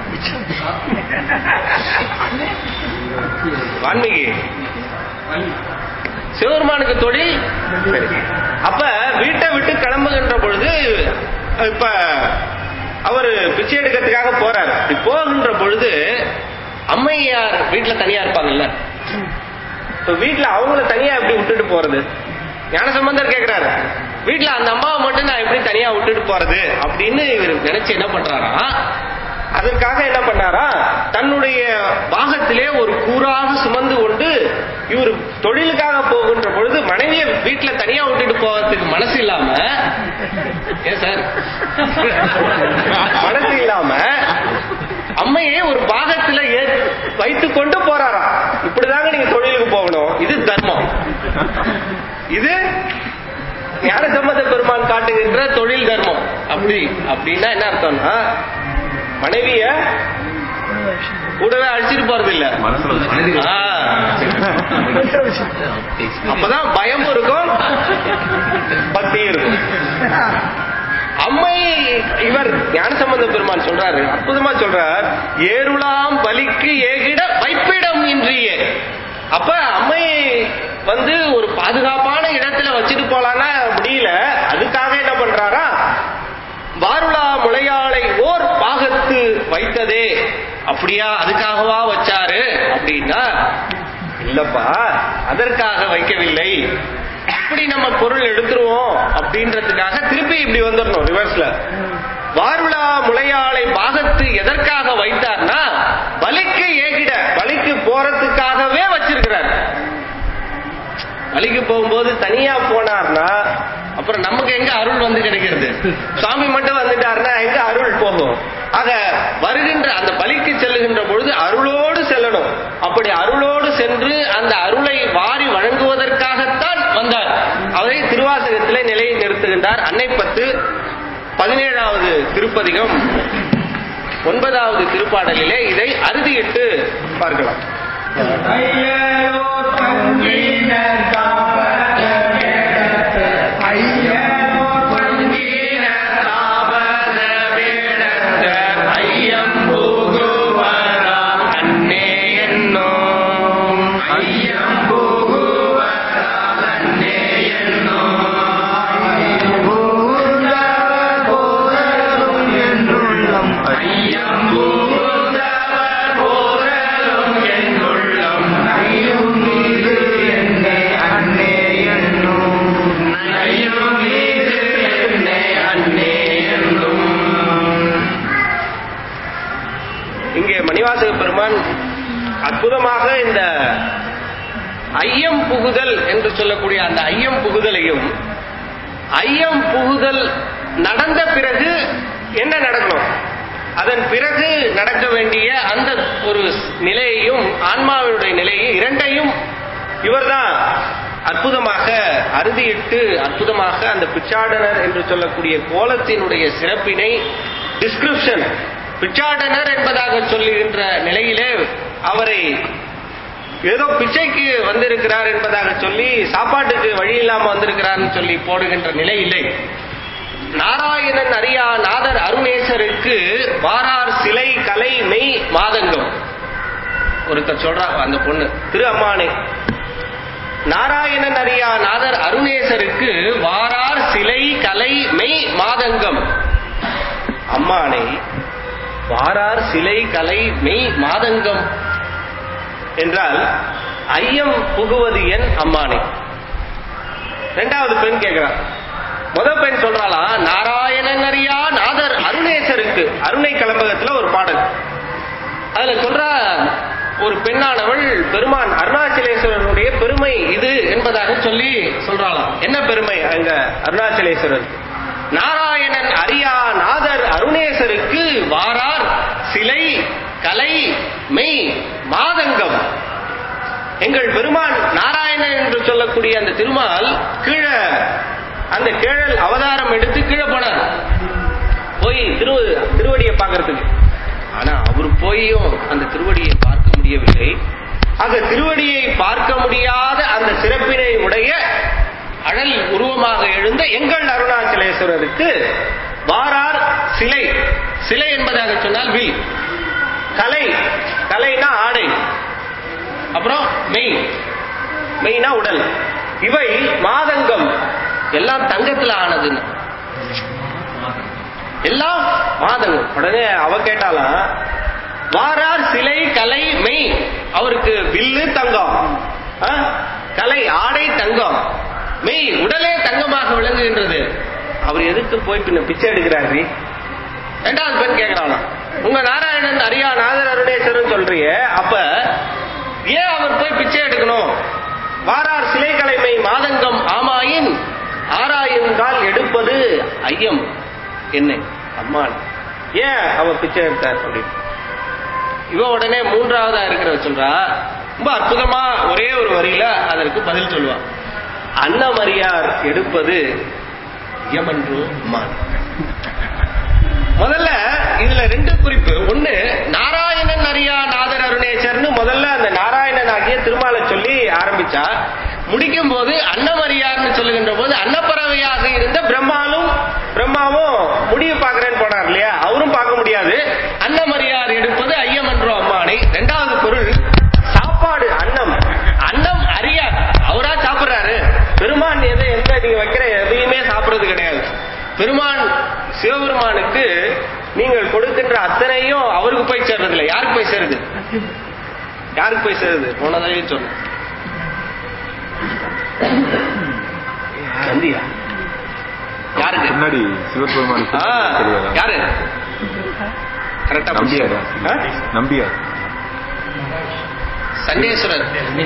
வான்மீகி சிவபெருமானுக்கு தொழில் அப்ப வீட்டை விட்டு கிளம்புகின்ற பொழுது இப்ப அவரு பிச்சை எடுக்கிறதுக்காக போறாரு இப்படி போகின்ற பொழுது அம்மையார் வீட்டுல தனியா இருப்பாங்கல்ல இப்ப வீட்டுல அவங்கள தனியா எப்படி விட்டுட்டு போறது ஞானசம்பந்தர் கேக்குறாரு வீட்டுல அந்த அம்மாவை மட்டும் நான் எப்படி தனியா விட்டுட்டு போறது அப்படின்னு இவர் நினைச்சு என்ன பண்றாராம் அதற்காக என்ன பண்ணாரா தன்னுடைய பாகத்திலே ஒரு கூறாக சுமந்து கொண்டு இவர் தொழிலுக்காக போகின்ற பொழுது மனைவியை வீட்டுல தனியா விட்டுட்டு போறதுக்கு மனசு இல்லாம ஏன் சார் மனசு இல்லாம அம்மையை ஒரு பாகத்துல ஏ- வைத்துக் கொண்டு போறாராம் இப்படிதாங்க நீங்க தொழிலுக்கு போகணும் இது தர்மம் இது ஞான சம்பந்த பெருமான் காட்டுகின்ற தொழில் தர்மம் அப்படி அப்படின்னா என்ன அர்த்தம்னா மனைவிய கூடவே அழைச்சிட்டு போறது இல்ல ஆ. அப்பதான் பயமும் இருக்கும் பக்தியும் இருக்கும் அம்மை இவர் ஞானசம்பந்த பெருமான் சொல்றாரு அற்புதமா சொல்றார் ஏருளாம் பலிக்கு ஏகிட வைப்பிடம் இன்றியே அப்ப அம்மை வந்து ஒரு பாதுகாப்பான இடத்துல வச்சுட்டு போலான்னா முடியல அதுக்காக என்ன பண்றாரா வாருலா முளையாளை ஓர் பாகத்து வைத்ததே அப்படியா அதுக்காகவா வச்சாரு அப்படின்னா இல்லப்பா அதற்காக வைக்கவில்லை இப்படி நம்ம பொருள் எடுத்துருவோம் அப்படின்றதுக்காக திருப்பி இப்படி வந்துடணும் ரிவர்ஸ்ல வாருலா முளையாளை பாகத்து எதற்காக வைத்தார்னா பலிக்கு ஏகிட பலிக்கு போறதுக்காகவே வச்சிருக்கிறார் பலிக்கு போகும்போது தனியா போனார்னா அப்புறம் நமக்கு எங்க அருள் வந்து கிடைக்கிறது சுவாமி மட்டும் வந்துட்டாருன்னா எங்க அருள் போகும் ஆக வருகின்ற அந்த பலிக்கு செல்லுகின்ற பொழுது அருளோடு செல்லணும் அப்படி அருளோடு சென்று அந்த அருளை வாரி வழங்குவதற்காகத்தான் வந்தார் அவரை திருவாசகத்திலே நிலையை நிறுத்துகின்றார் அன்னை பத்து பதினேழாவது திருப்பதிகம் ஒன்பதாவது திருப்பாடலிலே இதை அறுதியிட்டு பார்க்கலாம் இங்கே மணிவாசக பெருமான் அற்புதமாக இந்த ஐயம் புகுதல் என்று சொல்லக்கூடிய அந்த ஐயம் புகுதலையும் ஐயம் புகுதல் நடந்த பிறகு என்ன நடக்கணும் அதன் பிறகு நடக்க வேண்டிய அந்த ஒரு நிலையையும் ஆன்மாவினுடைய நிலையை இரண்டையும் இவர்தான் அற்புதமாக அறுதியிட்டு அற்புதமாக அந்த பிச்சாடனர் என்று சொல்லக்கூடிய கோலத்தினுடைய சிறப்பினை டிஸ்கிரிப்ஷன் பிச்சாடனர் என்பதாக சொல்லுகின்ற நிலையிலே அவரை ஏதோ பிச்சைக்கு வந்திருக்கிறார் என்பதாக சொல்லி சாப்பாட்டுக்கு வழி இல்லாம வந்திருக்கிறார்னு சொல்லி போடுகின்ற நிலை இல்லை நாராயணன் அறியா நாதர் அருணேசருக்கு வாரார் சிலை கலை மெய் மாதங்கம் ஒருத்தர் சொல்றா அந்த பொண்ணு திரு அம்மானே நாராயணன் அறியா நாதர் அருணேசருக்கு வாரார் சிலை கலை மெய் மாதங்கம் அம்மானை வாரார் சிலை கலை மெய் மாதங்கம் என்றால் ஐயம் புகுவது என் அம்மானை ரெண்டாவது பெண் கேட்கிறான் முத பெண் சொல்றாளா நாராயணன் அறியா நாதர் அருணேசருக்கு அருணை கலம்பகத்துல ஒரு பாடல் அதுல சொல்றா ஒரு பெண்ணானவள் பெருமான் அருணாச்சலேஸ்வரனுடைய பெருமை இது என்பதாக சொல்லி சொல்றாளாம் என்ன பெருமை அங்க அருணாச்சலேஸ்வரர் நாராயணன் அறியா நாதர் அருணேசருக்கு வாரார் சிலை கலை மெய் மாதங்கம் எங்கள் பெருமான் நாராயணன் என்று சொல்லக்கூடிய அந்த திருமால் கீழே அந்த கேழல் அவதாரம் எடுத்து கீழே போனார் போய் திரு திருவடியை பார்க்கறதுக்கு ஆனா அவர் போயும் அந்த திருவடியை பார்க்க முடியவில்லை அந்த திருவடியை பார்க்க முடியாத அந்த சிறப்பினை உடைய அழல் உருவமாக எழுந்த எங்கள் அருணாச்சலேஸ்வரருக்கு வாரார் சிலை சிலை என்பதாக சொன்னால் வில் கலை கலைனா ஆடை அப்புறம் மெய் மெய்னா உடல் இவை மாதங்கம் எல்லாம் தங்கத்துல ஆனதுன்னு எல்லாம் மாதங்கம் உடனே அவ கேட்டாலாம் வாரார் சிலை கலை மெய் அவருக்கு வில்லு தங்கம் ஆ? கலை ஆடை தங்கம் மெய் உடலே தங்கமாக விளங்குகின்றது அவர் எதுக்கு போய் பின்ன பிச்சை எடுக்கிறாரு ரெண்டாவது பெண் கேட்கிறாளாம் உங்க நாராயணன் அரியா நாதர் அருணேஸ்வரன் சொல்றியே அப்ப ஏன் அவர் போய் பிச்சை எடுக்கணும் வாரார் சிலை கலைமை மாதங்கம் ஆமாயின் ஆராயுங்கால் எடுப்பது ஐயம் என்ன அம்மான் ஏன் அவர் பிச்சை எடுத்தார் அப்படின்னு இவ உடனே மூன்றாவதா இருக்கிற சொல்றா ரொம்ப அற்புதமா ஒரே ஒரு வரியில அதற்கு பதில் சொல்லுவா அன்னமரியார் எடுப்பது யமன்று அம்மான் முதல்ல இதுல ரெண்டு குறிப்பு ஒண்ணு நாராயணன் அரியா நாதர் அருணேசர்னு முதல்ல அந்த நாராயணன் ஆகிய திருமாலை சொல்லி ஆரம்பிச்சா முடிக்கும் போது அன்னமரியார்னு சொல்லுகின்ற போது அன்னப்பறவையாக இருந்த பிரம்மாலும் பிரம்மாவும் முடிவு பார்க்கறேன்னு போனார் இல்லையா அவரும் பார்க்க முடியாது அன்னமரியார் எடுப்பது ஐயமன்றோ அம்மானை ரெண்டாவது பொருள் சாப்பாடு அன்னம் அன்னம் அறியார் அவரா சாப்பிடுறாரு பெருமான் எதை எந்த நீங்க வைக்கிற எதையுமே சாப்பிடுறது கிடையாது பெருமான் சிவபெருமானுக்கு நீங்கள் கொடுக்கின்ற அத்தனையும் அவருக்கு போய் சேர்றது இல்லை யாருக்கு போய் சேருது யாருக்கு போய் சேருது போனதாவே சொன்ன கந்தியா யாருக்கு பின்னாடி சிவபெருமானுக்கு ஆ, தெரியாதா? யாரு கரெக்டா நம்பியாரா ஆ? நம்பியார் சண்டேஸ்வரர்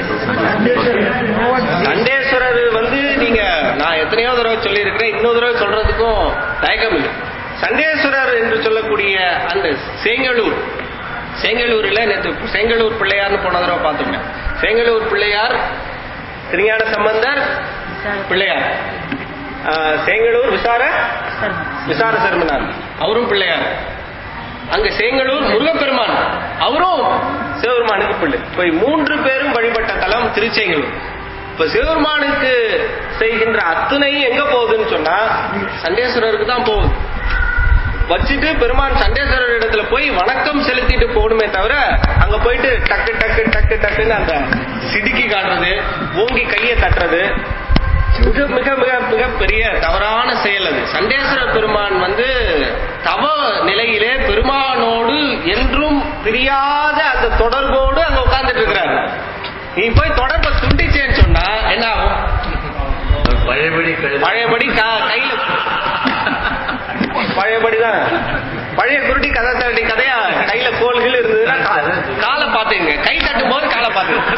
சண்டேஸ்வரர் வந்து நீங்க நான் எத்தனையோ தடவை சொல்லியிருக்கிறேன் இன்னொரு தடவை சொல்றதுக்கும் தயக்கம் இல்லை சண்டேஸ்வரர் என்று சொல்லக்கூடிய அந்த சேங்கலூர் சேங்கலூரில் நேற்று சேங்கலூர் பிள்ளையார்னு போன தடவை பார்த்தோங்க சேங்கலூர் பிள்ளையார் திருஞான சம்பந்தர் பிள்ளையார் ஆ, சேங்கலூர் விசார விசார சர்மனார் அவரும் பிள்ளையார் அங்க சேங்கலூர் முருகப்பெருமான் அவரும் சிவபெருமானுக்கு பிள்ளை இப்ப மூன்று பேரும் வழிபட்ட தலம் திருச்செங்கலூர் இப்ப சிவபெருமானுக்கு செய்கின்ற அத்துணையும் எங்க போகுதுன்னு சொன்னா சண்டேஸ்வரருக்கு தான் போகுது வச்சுட்டு பெருமான் சண்டேஸ்வரர் இடத்துல போய் வணக்கம் செலுத்திட்டு போகணுமே தவிர அங்க போயிட்டு டக்கு டக்கு டக்கு டக்குன்னு அந்த சிடுக்கி காட்டுறது ஓங்கி கையை தட்டுறது மிக மிக மிக மிக பெரிய தவறான செயல் அது சண்டேஸ்வர பெருமான் வந்து தவ நிலையிலே பெருமானோடு என்றும் பிரியாத அந்த தொடர்போடு அங்க உட்கார்ந்துட்டு இருக்கிறாரு நீ போய் தொடர்பை துண்டிச்சேன்னு சொன்னா என்ன ஆகும் பழையபடி கழுத பழையபடி க- கையில பழையபடிதான் பழைய குருடி கதை தட்டி கதையா கையில கோல்கள் இருந்ததுன்னா கா- காலை பாத்துங்க கை தட்டும் போது காலை பாத்துங்க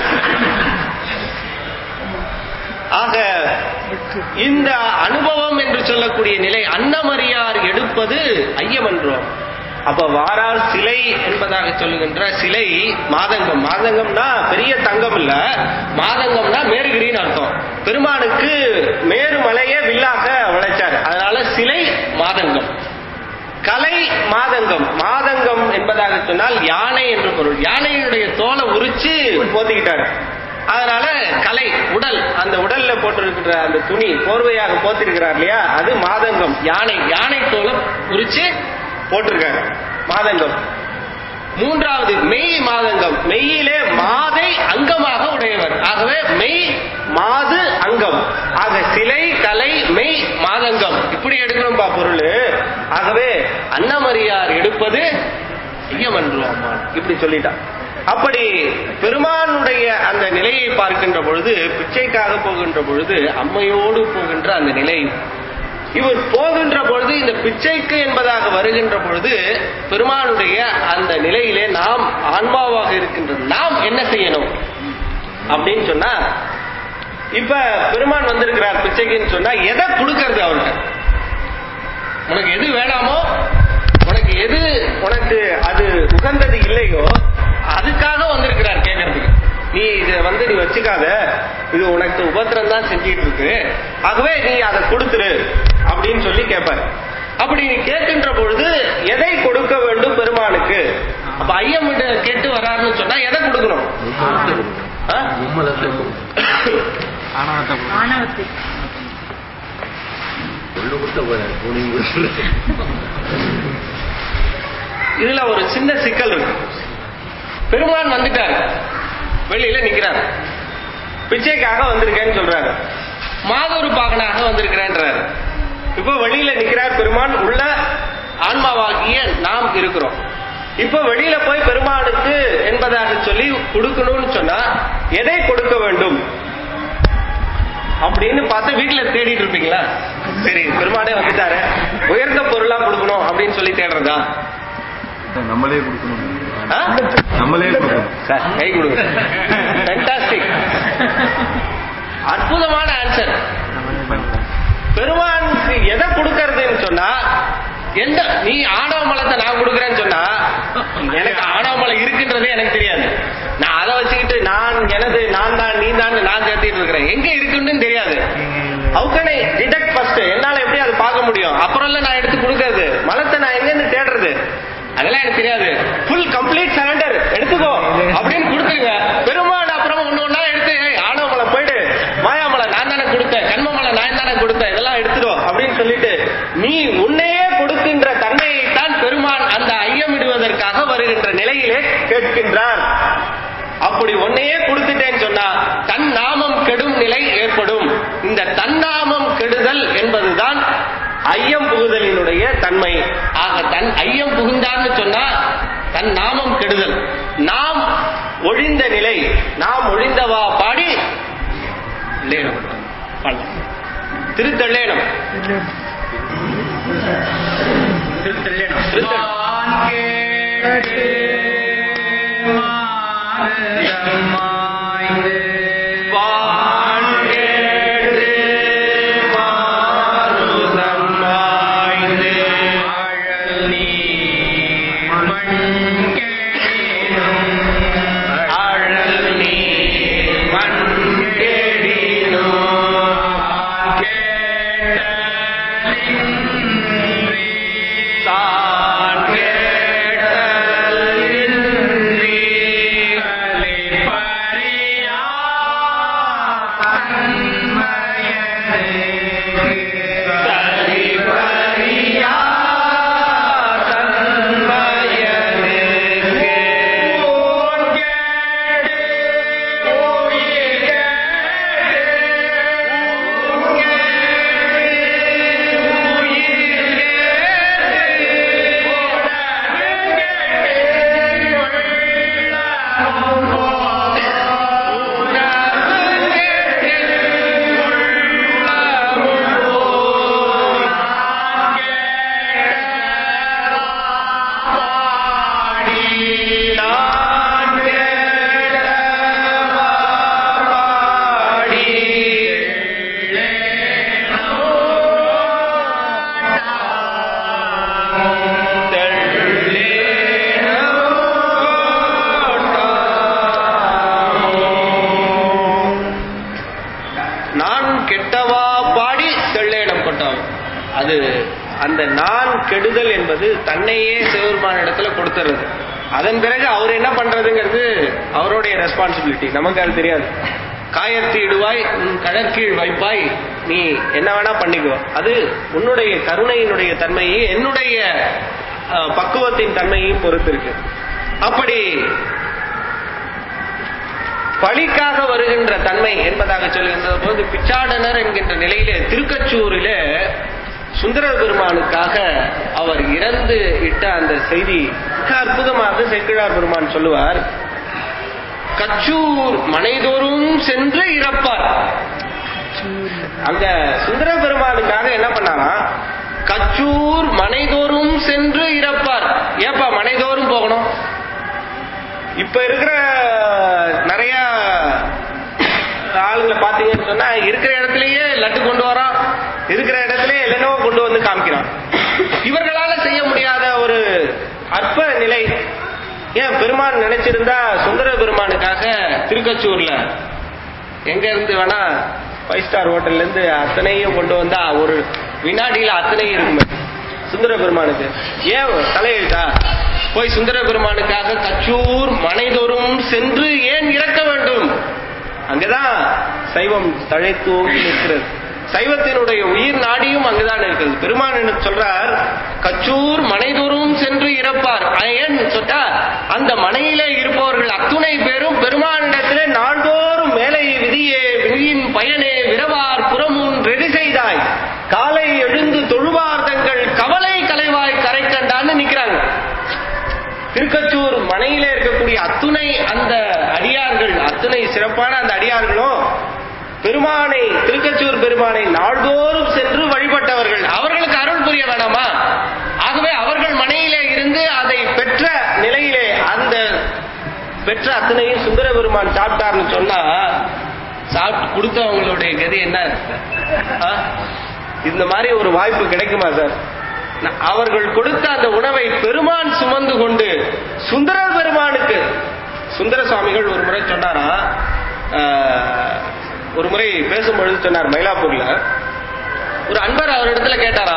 ஆக இந்த அனுபவம் என்று சொல்லக்கூடிய நிலை அன்னமரியார் எடுப்பது ஐயமன்றோம் அப்ப வாரார் சிலை என்பதாக சொல்லுகின்ற சிலை மாதங்கம் மாதங்கம்னா பெரிய தங்கம் இல்ல மாதங்கம்னா மேருகிரின்னு அர்த்தம் பெருமானுக்கு மேருமலையே வில்லாக விளைச்சார் அதனால சிலை மாதங்கம் கலை மாதங்கம் மாதங்கம் என்பதாக சொன்னால் யானை என்று பொருள் யானையினுடைய தோலை உரிச்சு போத்திக்கிட்டாரு அதனால கலை உடல் அந்த உடல்ல போட்டிருக்கிற அந்த துணி போர்வையாக போத்திருக்கிறார் இல்லையா அது மாதங்கம் யானை யானை தோலை உரிச்சு போட்டிருக்காரு மாதங்கம் மூன்றாவது மெய் மாதங்கம் மெய்யிலே மாதை அங்கமாக உடையவர் ஆகவே மெய் மாது அங்கம் ஆக சிலை கலை மெய் மாதங்கம் இப்படி எடுக்கணும்பா பொருள் ஆகவே அன்னமரியார் எடுப்பது ஐயமன்று அம்மான் இப்படி சொல்லிட்டான் அப்படி பெருமானுடைய அந்த நிலையை பார்க்கின்ற பொழுது பிச்சைக்காக போகின்ற பொழுது அம்மையோடு போகின்ற அந்த நிலை இவர் போகின்ற பொழுது இந்த பிச்சைக்கு என்பதாக வருகின்ற பொழுது பெருமானுடைய அந்த நிலையிலே நாம் ஆன்மாவாக இருக்கின்ற நாம் என்ன செய்யணும் அப்படின்னு சொன்னா இப்ப பெருமான் வந்திருக்கிறார் பிச்சைக்குன்னு சொன்னா எதை கொடுக்கறது அவர்கிட்ட உனக்கு எது வேணாமோ உனக்கு எது உனக்கு அது உகந்தது இல்லையோ அதுக்காக வந்திருக்கிறார் கேட்கறதுக்கு நீ இதை வந்து நீ வச்சுக்காத இது உனக்கு உபத்திரம் தான் செஞ்சிட்டு இருக்கு ஆகவே நீ அதை கொடுத்துரு அப்படின்னு சொல்லி கேட்பார் அப்படி நீ கேட்கின்ற பொழுது எதை கொடுக்க வேண்டும் பெருமானுக்கு அப்ப ஐயம் கேட்டு வராருன்னு சொன்னா எதை கொடுக்கணும் ஆ? மும்மலத்தை ஆணவத்தை கொடுக்கணும். ஆணவத்தை கொண்டு கொடுத்த போற துணிவு இதுல ஒரு சின்ன சிக்கல் இருக்கு பெருமான் வந்துட்டாரு வெளியில நிக்கிறாரு பிச்சைக்காக வந்திருக்கேன்னு சொல்றாரு மாதொரு பாகனாக வந்திருக்கிறேன்றாரு இப்போ வெளியில நிக்கிறார் பெருமான் உள்ள ஆன்மாவாகிய நாம் இருக்கிறோம் இப்போ வெளியில போய் பெருமானுக்கு என்பதாக சொல்லி கொடுக்கணும்னு சொன்னா எதை கொடுக்க வேண்டும் அப்படின்னு பார்த்து வீட்டுல தேடிட்டு இருப்பீங்களா சரி பெருமானே வந்துட்டாரு உயர்ந்த பொருளா கொடுக்கணும் அப்படின்னு சொல்லி தேடுறதா நம்மளே கொடுக்கணும் ஆ? நம்மளே கொடுக்கணும் சார் கை கொடுங்க ஃபேண்டாஸ்டிக் அற்புதமான ஆன்சர் பெருமானுக்கு எதை கொடுக்கறதுன்னு சொன்னா எந்த நீ ஆணவ மலத்தை நான் கொடுக்கறேன்னு சொன்னா எனக்கு ஆணவ மலை இருக்குன்றதே எனக்கு தெரியாது நான் அதை வச்சுக்கிட்டு நான் எனது நான் தான் நீ தான் நான் சேர்த்திட்டு இருக்கிறேன் எங்க இருக்குன்னு தெரியாது how can I detect first என்னால எப்படி அது பார்க்க முடியும் அப்புறம் இல்ல நான் எடுத்து கொடுக்கறது மலத்தை நான் எங்க இருந்து தேடுறது அதெல்லாம் எனக்கு தெரியாது ஃபுல் கம்ப்ளீட் சரண்டர் எடுத்துக்கோ அப்படின்னு கொடுத்துருங்க பெருமாள் அப்புறம் ஒண்ணு ஒண்ணா எடுத்து "ஏய், ஆணவமலை போயிடு மாயாமலை நான் தானே கொடுத்தேன் கண்மமலை நான் தானே கொடுத்தேன் இதெல்லாம் எடுத்துடும் அப்படின்னு சொல்லிட்டு நீ உன்னையே கொடுக்கின்ற தன்மையைத்தான் பெருமான் அந்த ஐயமிடுவதற்காக வருகின்ற நிலையிலே கேட்கின்றார் அப்படி ஒன்னையே கொடுத்துட்டேன்னு சொன்னா தன் நாமம் கெடும் நிலை ஏற்படும் இந்த தன்னாமம் கெடுதல் என்பதுதான் ஐயம் புகுதலினுடைய தன்மை ஆக தன் ஐயம் புகுந்தான்னு சொன்னா தன் நாமம் கெடுதல் நாம் ஒழிந்த நிலை நாம் ஒழிந்தவா பாடி லேனம் பாடலாம். திருத்தள்ளேனம் திருத்தள்ளேனம் வான்கேடு மாருதம் மாய்ந்து அழல் நீர் மண்கேடினோ தான் கேட்டல் இன்றி கலிபரியா தன்மயனுக்கு நான் கேட்டவாடி நான் கெட்டவா பாடி தெள்ளேனம் கொண்டான் அது அந்த நான் கெடுதல் என்பது தன்னையே சிவபெருமான இடத்துல கொடுத்துறது அதன் பிறகு அவர் என்ன பண்றதுங்கிறது அவருடைய ரெஸ்பான்சிபிலிட்டி நமக்கு அது தெரியாது காயத்தி இடுவாய் உன் கடற்கீழ் வைப்பாய் நீ என்ன வேணா பண்ணிக்கோ அது உன்னுடைய கருணையினுடைய தன்மையை என்னுடைய அஹ், பக்குவத்தின் தன்மையையும் பொறுத்து இருக்கு அப்படி பழிக்காக வருகின்ற தன்மை என்பதாக சொல்கின்ற போது பிச்சாடனர் என்கின்ற நிலையிலே திருக்கச்சூரிலே சுந்தர பெருமானுக்காக அவர் இறந்து இட்ட அந்த செய்தி மிக அற்புதமாக செக்கிழார் பெருமான் சொல்லுவார் கச்சூர் மனைதோறும் சென்று இறப்பார் அங்க சுந்தர பெருமானுக்காக என்ன பண்ணாரா கச்சூர் மனைதோறும் சென்று இறப்பார் ஏப்பா மனைதோறும் போகணும் இப்ப இருக்கிற நிறைய ஆளுங்களை பாத்தீங்கன்னு சொன்னா இருக்கிற இடத்துலயே லட்டு கொண்டு வரான் இருக்கிற இடத்துலயே என்னென்னவோ கொண்டு வந்து காமிக்கிறான் இவர்களால செய்ய முடியாத ஒரு அற்ப நிலை ஏன் பெருமான் நினைச்சிருந்தா சுந்தர பெருமானுக்காக திருக்கச்சூர்ல எங்க இருந்து வேணா ஃபைவ் ஸ்டார் ஹோட்டல்ல இருந்து அத்தனையும் கொண்டு வந்தா ஒரு வினாடியில அத்தனையும் இருக்குமே சுந்தர பெருமானுக்கு ஏன் தலையெழுத்தா போய் சுந்தர பெருமானுக்காக கச்சூர் மனைதோறும் சென்று ஏன் இறக்க வேண்டும் அங்கதான் சைவம் தழைத்தோங்கி நிற்கிறது சைவத்தினுடைய உயிர் நாடியும் அங்குதான் இருக்கிறது பெருமான் என்ன சொல்றார் கச்சூர் மனைதோறும் சென்று இறப்பார் ஏன் சொன்னா அந்த மனையிலே இருப்பவர்கள் அத்துணை பேரும் பெருமானிடத்திலே நாள்தோறும் மேலை விதியே விதியின் பயனே விரவார் புறமுன் ரெடி செய்தாய் காலை எழுந்து தொழுவார் தங்கள் கவலை கலைவாய் கரை கண்டான்னு நிக்கிறாங்க திருக்கச்சூர் மனையிலே இருக்கக்கூடிய அத்துணை அந்த அடியார்கள் அத்துணை சிறப்பான அந்த அடியார்களும் பெருமானை திருக்கச்சூர் பெருமானை நாள்தோறும் சென்று வழிபட்டவர்கள் அவர்களுக்கு அருள் புரிய வேணாமா ஆகவே அவர்கள் மனையிலே இருந்து அதை பெற்ற நிலையிலே அந்த பெற்ற அத்தனையும் சுந்தர பெருமான் சாப்பிட்டார்னு சொன்னா சாப்பிட்டு கொடுத்தவங்களுடைய கதி என்ன ஆ? இந்த மாதிரி ஒரு வாய்ப்பு கிடைக்குமா சார் ந- அவர்கள் கொடுத்த அந்த உணவை பெருமான் சுமந்து கொண்டு சுந்தர பெருமானுக்கு சுந்தர சுவாமிகள் ஒரு முறை சொன்னாரா ஆஹ், ஒரு முறை பேசும்பொழுது சொன்னார் மயிலாப்பூர்ல ஒரு அன்பர் அவரிடத்துல கேட்டாரா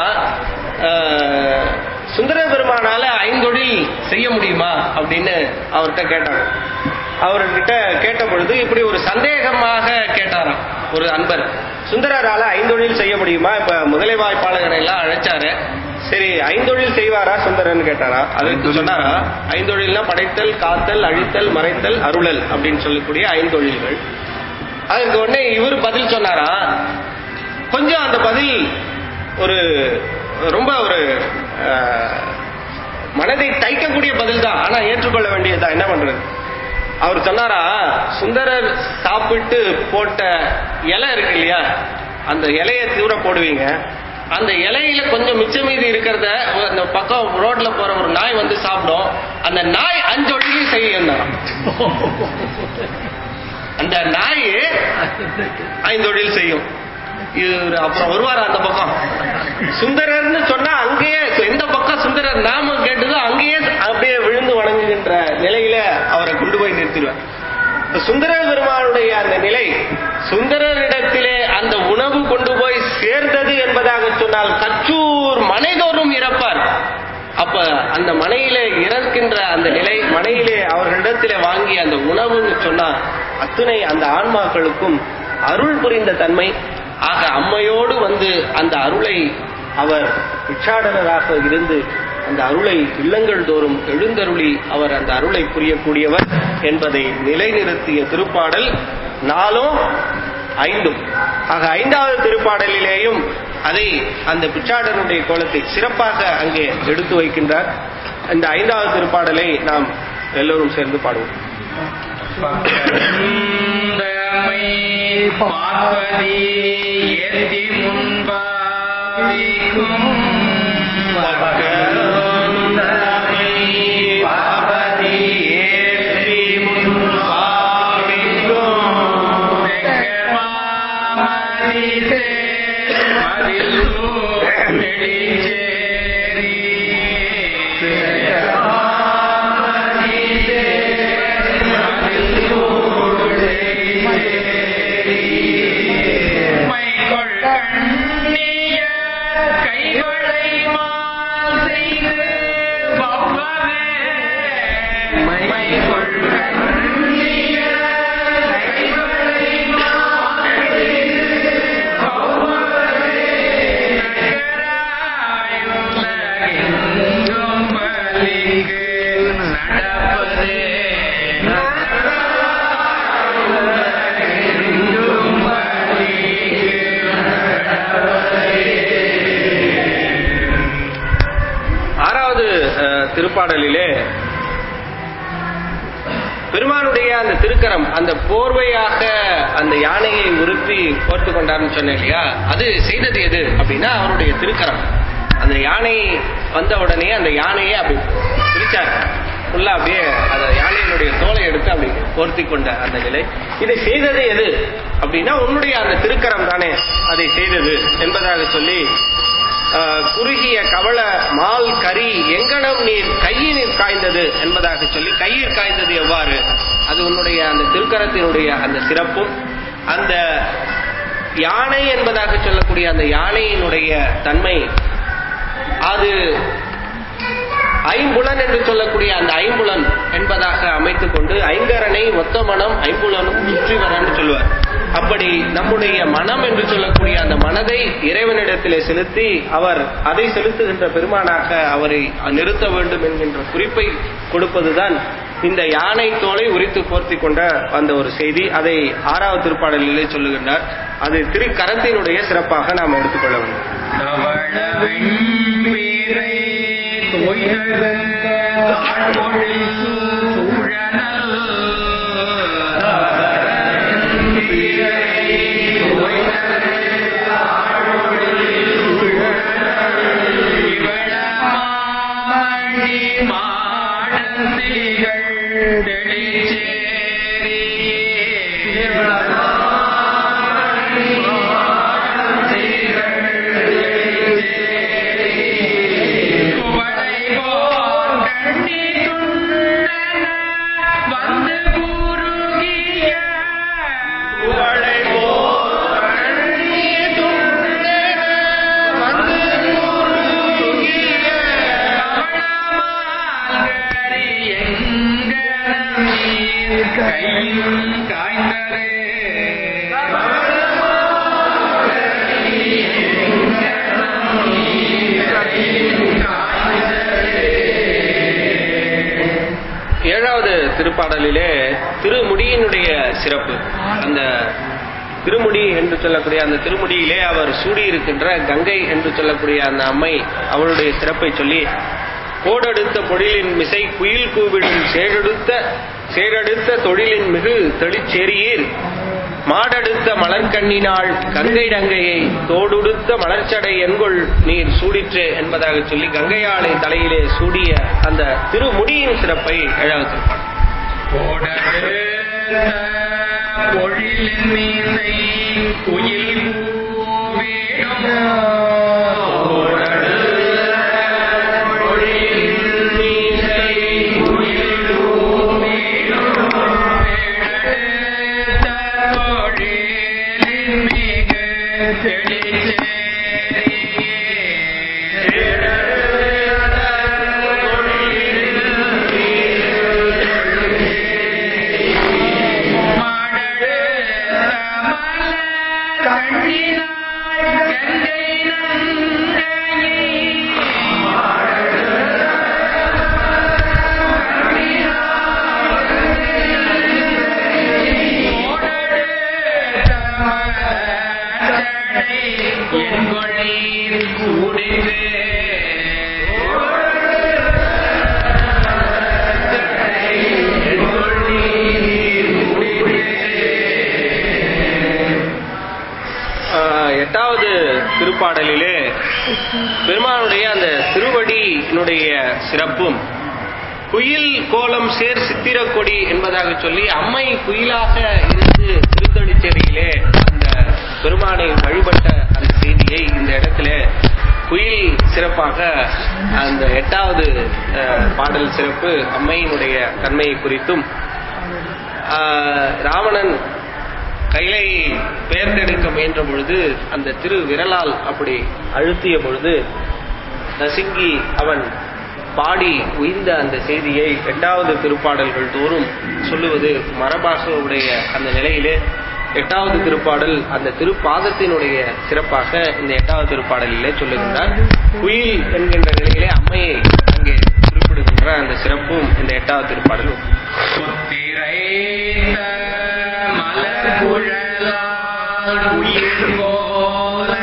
ஆஹ், சுந்தர பெருமானால ஐந்தொழில் செய்ய முடியுமா அப்படின்னு அவர்கிட்ட கேட்டாங்க அவர்கிட்ட கேட்ட பொழுது இப்படி ஒரு சந்தேகமாக கேட்டாராம் ஒரு அன்பர் சுந்தரரால ஐந்தொழில் செய்ய முடியுமா இப்ப முதலை வாய்ப்பாளர்களை எல்லாம் அழைச்சாரு சரி ஐந்தொழில் செய்வாரா சுந்தரன் கேட்டாரா அதற்கு சொன்னாரா ஐந்தொழில்னா படைத்தல் காத்தல் அழித்தல் மறைத்தல் அருளல் அப்படின்னு சொல்லக்கூடிய ஐந்தொழில்கள் அதற்கு உடனே இவர் பதில் சொன்னாரா கொஞ்சம் அந்த பதில் ஒரு ரொம்ப ஒரு அஹ், மனதை தைக்கக்கூடிய பதில் தான் ஆனா ஏற்றுக்கொள்ள வேண்டியதுதான் என்ன பண்றது அவர் சொன்னாரா சுந்தரர் சாப்பிட்டு போட்ட இலை இருக்கு இல்லையா அந்த இலைய தூர போடுவீங்க அந்த இலையில கொஞ்சம் மிச்சம் மீதி இருக்கிறத அந்த பக்கம் ரோட்ல போற ஒரு நாய் வந்து சாப்பிடும் அந்த நாய் அஞ்சு ஒழுங்கி செய்யும் அந்த நாய் ஐந்தொழில் செய்யும் இவர் அப்புறம் வருவார் அந்த பக்கம் சுந்தரர்னு சொன்னா அங்கேயே எந்த பக்கம் சுந்தரர் நாமம் கேட்டதோ அங்கேயே அப்படியே விழுந்து வணங்குகின்ற நிலையில அவரை கொண்டு போய் நிறுத்திடுவார் இப்ப சுந்தர பெருமானுடைய அந்த நிலை சுந்தரரிடத்திலே அந்த உணவு கொண்டு போய் சேர்ந்தது என்பதாக சொன்னால் கச்சூர் மனைதோறும் இறப்பார் அப்ப அந்த மனையிலே இறக்கின்ற அந்த நிலை மனையிலே அவர்களிடத்திலே வாங்கிய அந்த உணவுன்னு சொன்னா அத்துணை அந்த ஆன்மாக்களுக்கும் அருள் புரிந்த தன்மை ஆக அம்மையோடு வந்து அந்த அருளை அவர் பிச்சாடனராக இருந்து அந்த அருளை இல்லங்கள் தோறும் எழுந்தருளி அவர் அந்த அருளை புரியக்கூடியவர் என்பதை நிலைநிறுத்திய திருப்பாடல் நாலும் ஐந்தும் ஆக ஐந்தாவது திருப்பாடலிலேயும் அதை அந்த பிச்சாடனுடைய கோலத்தை சிறப்பாக அங்கே எடுத்து வைக்கின்றார் இந்த ஐந்தாவது திருப்பாடலை நாம் எல்லோரும் சேர்ந்து பாடுவோம் பக்கந்தமை பார்வதி ஏத்தி முன்பாவிக்கும் பக்கந்தமை பார்வதி ஏத்தி முன்பாவிக்கும் வெக்கமாமதிசே மதில் நெடிச்சேரி மைகொள் கண்ணிய கைவளை மால் செய்து பவ்வவே மைகொள் கண்ணிய கைவளை மால் செய்து பவ்வவே நகராயுலகில் திருப்பாடலிலே பெருமானுடைய அந்த திருக்கரம் அந்த போர்வையாக அந்த யானையை உருத்தி கோர்த்து கொண்டார்னு சொன்னேன் இல்லையா அது செய்தது எது அப்படின்னா அவருடைய திருக்கரம் அந்த யானை வந்த உடனே அந்த யானையை அப்படி பிரிச்சார் ஃபுல்லா அப்படியே அந்த யானையினுடைய தோலை எடுத்து அப்படி போர்த்தி கொண்ட அந்த நிலை இதை செய்தது எது அப்படின்னா உன்னுடைய அந்த திருக்கரம் தானே அதை செய்தது என்பதாக சொல்லி ஆஹ், குறுகிய கவள மால் கரி எங்கனம் நீர் கையினில் காய்ந்தது என்பதாக சொல்லி கையில் காய்ந்தது எவ்வாறு அது உன்னுடைய அந்த திருக்கரத்தினுடைய அந்த சிறப்பும் அந்த யானை என்பதாக சொல்லக்கூடிய அந்த யானையினுடைய தன்மை அது ஐம்புலன் என்று சொல்லக்கூடிய அந்த ஐம்புலன் என்பதாக அமைத்துக் கொண்டு ஐங்கரனை ஒத்த மனம் ஐம்புலனும் சுற்றி வரன்னு சொல்லுவார் அப்படி நம்முடைய மனம் என்று சொல்லக்கூடிய அந்த மனதை இறைவனிடத்திலே செலுத்தி அவர் அதை செலுத்துகின்ற பெருமானாக அவரை நிறுத்த வேண்டும் என்கின்ற குறிப்பை கொடுப்பதுதான் இந்த யானை தோலை உரித்து போர்த்தி கொண்ட அந்த ஒரு செய்தி அதை ஆறாவது திருப்பாடலிலே சொல்லுகின்றார் அது திருக்கரத்தினுடைய சிறப்பாக நாம் எடுத்துக்கொள்ள வேண்டும் தவள வெண்பீரை தோய்ந்தது தாழ்மொழி சூழனல் இவளமாமணி மாடந்திகள் குவளை போர் கண்ணி துண்டன வந்து குறுகிய குவளை போர் கண்ணி துண்டன வந்து குறுகிய கவளமால்கரி எங்கனம் நீர் கையும் காய்ந்தரே ஏழாவது திருப்பாடலிலே திருமுடியினுடைய சிறப்பு அந்த திருமுடி என்று சொல்லக்கூடிய அந்த திருமுடியிலே அவர் சூடியிருக்கின்ற கங்கை என்று சொல்லக்கூடிய அந்த அம்மை அவளுடைய சிறப்பை சொல்லி கோடெடுத்த பொழிலின் மிசை குயில் கூவிடும் சேடெடுத்த சேடெடுத்த தொழிலின் மிகு தெளிச்சேரியீர் மாடெடுத்த மலர்கண்ணினாள் கங்கை டங்கையை தோடுடுத்த மலர்ச்சடை என்கொள் நீர் சூடிற்று என்பதாக சொல்லி கங்கையாளை தலையிலே சூடிய அந்த திருமுடியின் சிறப்பை ஏழாவது திருப்பாடல் கோடெடுத்த பொழிலின் மீசை குயில் கூவிடும் பொழிலின் மீசை குயில் கூவிடும் வேடெடுத்த பொழிலின் மிகு ஆஹ், எட்டாவது திருப்பாடலிலே பெருமானுடைய அந்த திருவடியினுடைய சிறப்பும் குயில் கோலம் சேர் சித்திரக்கொடி என்பதாக சொல்லி அம்மை குயிலாக இருந்து திருத்தொழிச்சேரியிலே அந்த பெருமானை வழிபட்ட அந்த செய்தியை இந்த இடத்துல குயில் சிறப்பாக அந்த எட்டாவது அஹ், பாடல் சிறப்பு அம்மையினுடைய தன்மையை குறித்தும் ஆஹ், ராவணன் கைலை பெயர்ந்தெடுக்க முயன்ற பொழுது அந்த திரு விரலால் அப்படி அழுத்திய பொழுது நசுங்கி அவன் பாடி உய்ந்த அந்த செய்தியை எட்டாவது திருப்பாடல்கள் தோறும் சொல்லுவது மரபாக உடைய அந்த நிலையிலே எட்டாவது திருப்பாடல் அந்த திருப்பாதத்தினுடைய சிறப்பாக இந்த எட்டாவது திருப்பாடலிலே சொல்லுகின்றார் குயில் என்கின்ற நிலையிலே அம்மையை அங்கே குறிப்பிடுகின்ற அந்த சிறப்பும் இந்த எட்டாவது திருப்பாடல் உண்டு. புத்திரைந்த மலர் குழலால் உயிர்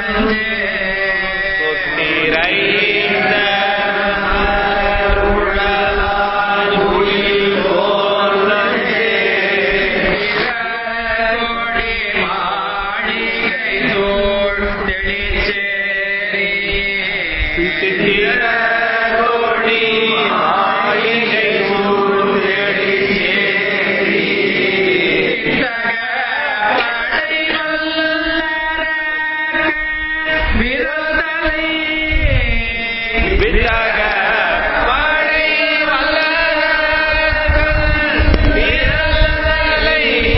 போலஞ்சே நிறைந்த சித்திர கோடி மாளிகை சூழ்ந்தெழி சேரி. வித்தக படை வல்லரசர்கள் விரதலை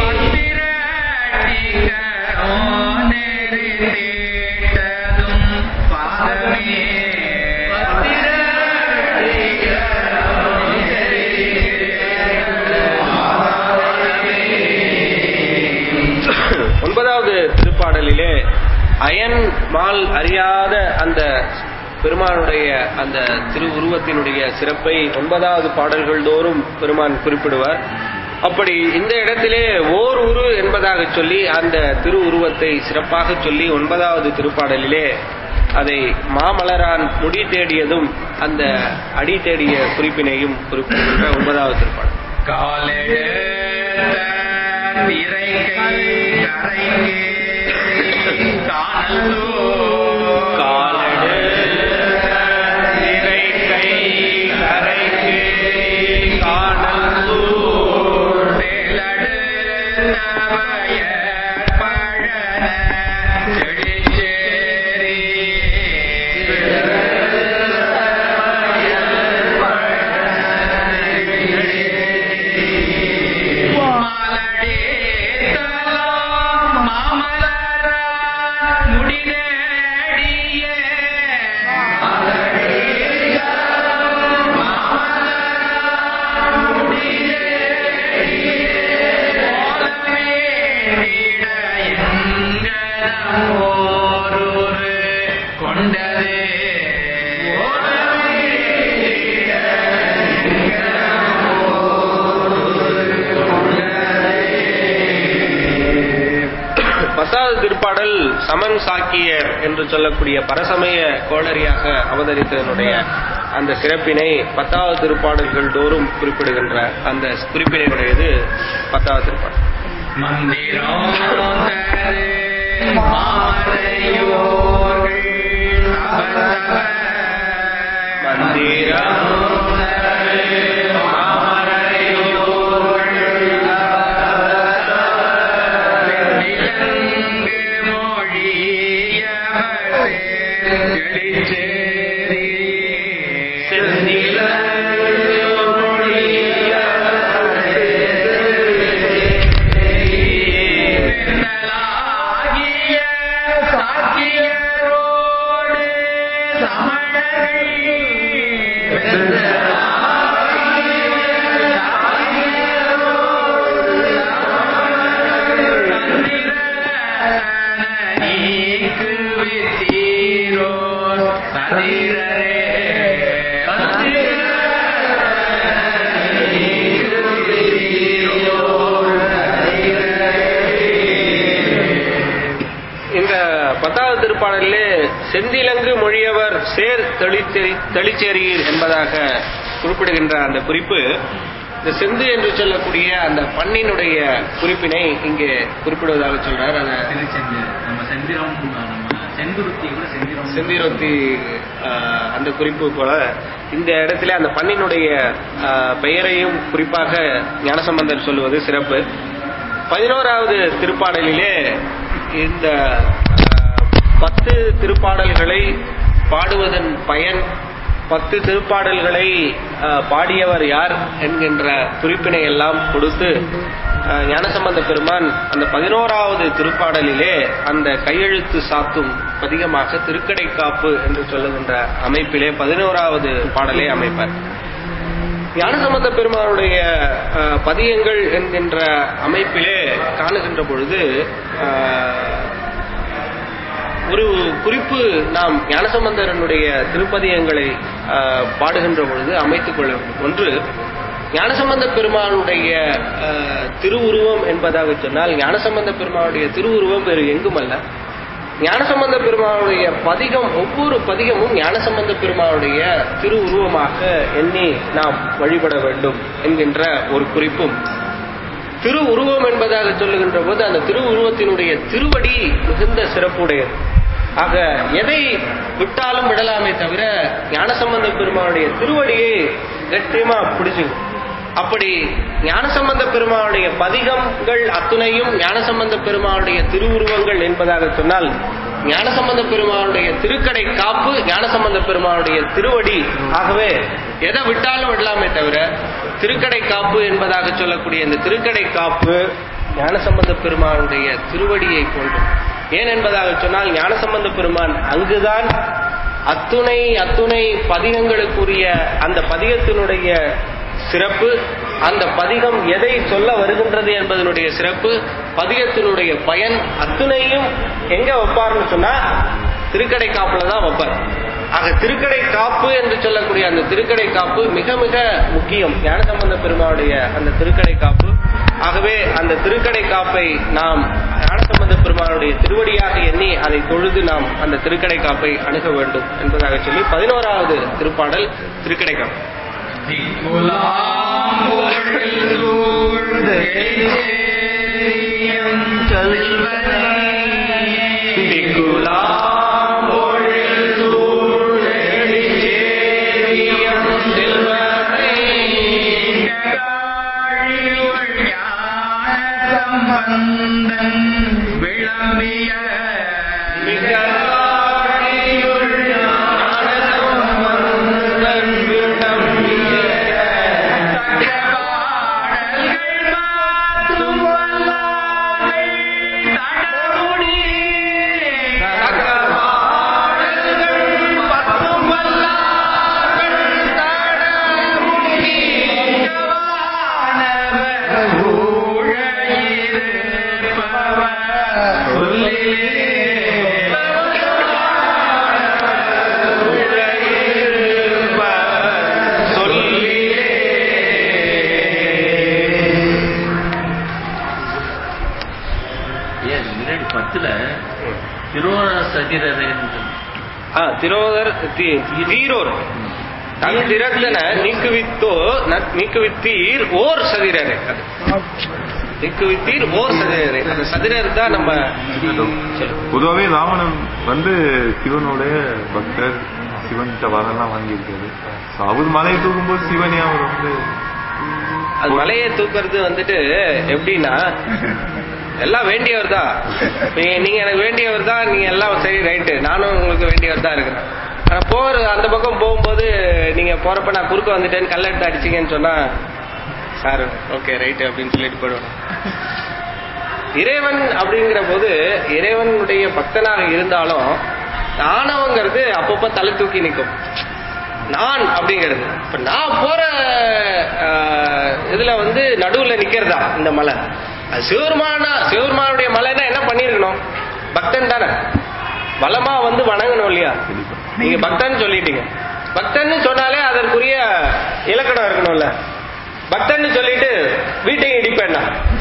ஒன்பதாவது திருப்பாடலிலே அயன் மால் அறியாத அந்த பெருமானுடைய அந்த திரு உருவத்தினுடைய சிறப்பை ஒன்பதாவது பாடல்கள் தோறும் பெருமான் குறிப்பிடுவார் அப்படி இந்த இடத்திலே ஓர் உரு என்பதாக சொல்லி அந்த திரு உருவத்தை சிறப்பாக சொல்லி ஒன்பதாவது திருப்பாடலிலே அதை மாமலரான் முடி தேடியதும் அந்த அடி தேடிய குறிப்பினையும் குறிப்பிடுகின்ற ஒன்பதாவது திருப்பாடல் காலடு இறைக்கை கரைக்கு காணல் சூழ் கொண்டதே பத்தாவது திருப்பாடல் சமன் சாக்கியர் என்று சொல்லக்கூடிய பரசமய கோளரியாக அவதரித்ததனுடைய அந்த சிறப்பினை பத்தாவது திருப்பாடல்கள் தோறும் குறிப்பிடுகின்ற அந்த குறிப்பினையுடையது பத்தாவது திருப்பாடல் மந்திரம் தரு மாமரையோர்கள் சபசப மந்திரம் தரு நிலங்கு மொழியவர் சேர்ந்தெளிச்சேரி. வெண்ணலாகிய சாக்கியரோடு சமணர்கள் நீக்கு வித்தீரோ சதிரரே இந்த பத்தாவது திருப்பாடலிலே செந்திலங்கு மொழியவர் சேர் தெளிச்சேரி தெளிச்சேரியில் என்பதாக குறிப்பிடுகின்ற அந்த குறிப்பு இந்த செந்து என்று சொல்லக்கூடிய அந்த பண்ணினுடைய குறிப்பினை இங்கே குறிப்பிடுவதாக சொல்றார் அந்த திருச்செந்து நம்ம செந்திரம் நம்ம செங்குருத்தி கூட செந்திரம் செந்திரொத்தி ஆஹ், அந்த குறிப்பு போல இந்த இடத்துல அந்த பண்ணினுடைய ஆஹ், பெயரையும் குறிப்பாக ஞானசம்பந்தர் சொல்லுவது சிறப்பு பதினோராவது திருப்பாடலிலே இந்த ஆஹ், பத்து திருப்பாடல்களை பாடுவதன் பயன் பத்து திருப்பாடல்களை ஆஹ், பாடியவர் யார் என்கின்ற குறிப்பினை எல்லாம் கொடுத்து ஆஹ், ஞானசம்பந்த பெருமான் அந்த பதினோராவது திருப்பாடலிலே அந்த கையெழுத்து சாத்தும் பதிகமாக திருக்கடைக்காப்பு என்று சொல்லுகின்ற அமைப்பிலே பதினோராவது பாடலை அமைப்பார் ஞானசம்பந்த பெருமானுடைய அஹ், பதியங்கள் என்கின்ற அமைப்பிலே காணுகின்ற பொழுது அஹ், ஒரு குறிப்பு நாம் ஞானசம்பந்தரனுடைய திருப்பதியங்களை அஹ், பாடுகின்ற பொழுது அமைத்துக் கொள்ள வேண்டும் ஒன்று ஞானசம்பந்த பெருமானுடைய அஹ், திருவுருவம் என்பதாக சொன்னால் ஞானசம்பந்த பெருமானுடைய திருவுருவம் வேறு எங்குமல்ல ஞானசம்பந்த பெருமானுடைய பதிகம் ஒவ்வொரு பதிகமும் ஞானசம்பந்த பெருமானுடைய திருவுருவமாக எண்ணி நாம் வழிபட வேண்டும் என்கின்ற ஒரு குறிப்பும் திரு உருவம் என்பதாக சொல்லுகின்ற போது அந்த திரு உருவத்தினுடைய திருவடி மிகுந்த சிறப்புடையது ஆக எதை விட்டாலும் விடலாமே தவிர ஞானசம்பந்த பெருமானுடைய திருவடியை கட்டியமா பிடிச்சுக்கும் அப்படி ஞானசம்பந்த பெருமானுடைய பதிகங்கள் அத்துணையும் ஞானசம்பந்த பெருமானுடைய திருவுருவங்கள் என்பதாக சொன்னால் ஞானசம்பந்த பெருமானுடைய திருக்கடை காப்பு ஞானசம்பந்த பெருமானுடைய திருவடி ஆகவே எதை விட்டாலும் விடலாமே தவிர திருக்கடை காப்பு என்பதாக சொல்லக்கூடிய இந்த திருக்கடை காப்பு ஞானசம்பந்த பெருமானுடைய திருவடியை கொண்டும் ஏன் என்பதாக சொன்னால் ஞானசம்பந்த பெருமான் அங்குதான் அத்துணை அத்துணை பதிகங்களுக்குரிய அந்த பதிகத்தினுடைய சிறப்பு அந்த பதிகம் எதை சொல்ல வருகின்றது என்பதனுடைய சிறப்பு பதிகத்தினுடைய பயன் அத்துணையும் எங்க வைப்பார்னு சொன்னா திருக்கடை காப்புல தான் வைப்பார் ஆக திருக்கடை காப்பு என்று சொல்லக்கூடிய அந்த திருக்கடை காப்பு மிக மிக முக்கியம் ஞானசம்பந்த பெருமாவுடைய அந்த திருக்கடை காப்பு ஆகவே அந்த திருக்கடை காப்பை நாம் ஞானசம்பந்த பெருமானுடைய திருவடியாக எண்ணி அதை தொழுது நாம் அந்த திருக்கடை காப்பை அணுக வேண்டும் என்பதாக சொல்லி பதினோராவது திருப்பாடல் திருக்கடை காப்பு விளம்பிய பாடல்கள் மாற்றும் வல்லார்கள் தடமுடி ஏன் முன்னாடி பத்துல திருவோண சதிரரை ஆ, திரோதர் தி- தீரோர் தன் திறத்தன நீக்குவித்தோ ந- நீக்குவித்தீர் ஓர் சதிரரே அது நீக்குவித்தீர் ஓர் சதிரரே அந்த சதிரர் தான் நம்ம சொல்லு. பொதுவாகவே ராவணன் வந்து சிவனுடைய பக்தர் சிவன் வரலாம் வாங்கியிருக்காரு So, அவர் மலையை தூக்கும்போது சிவனே அவர் வந்து அது மலையை தூக்குறது வந்துட்டு எப்படின்னா எல்லாம் வேண்டியவர் தான் நீங்க எனக்கு வேண்டியவர் தான் நீங்க எல்லாம் சரி ரைட்டு நானும் உங்களுக்கு வேண்டியவர் தான் இருக்கிறேன் ஆனா போற அந்த பக்கம் போகும்போது நீங்க போறப்ப நான் குறுக்க வந்துட்டேன்னு கல்ல எடுத்து அடிச்சீங்கன்னு சொன்னா சார் ஓகே ரைட்டு அப்படின்னு சொல்லிட்டு போயிடுவேன் இறைவன் அப்படிங்கிற போது இறைவனுடைய பக்தனாக இருந்தாலும் ஆணவங்கிறது அப்பப்ப தலை தூக்கி நிற்கும் நான் அப்படிங்கிறது இப்ப நான் போற ஆஹ், இதுல வந்து நடுவுல நிக்கிறதா இந்த மலை அது சிவருமானா சிவருமானுடைய மலைன்னா என்ன பண்ணிருக்கணும் பக்தன் தானே பலமா வந்து வணங்கணும் இல்லையா நீங்க பக்தன் சொல்லிட்டீங்க பக்தன்னு சொன்னாலே அதற்குரிய இலக்கணம் இருக்கணும்ல பக்தன்னு சொல்லிட்டு வீட்டையும் இடிப்பேன்னா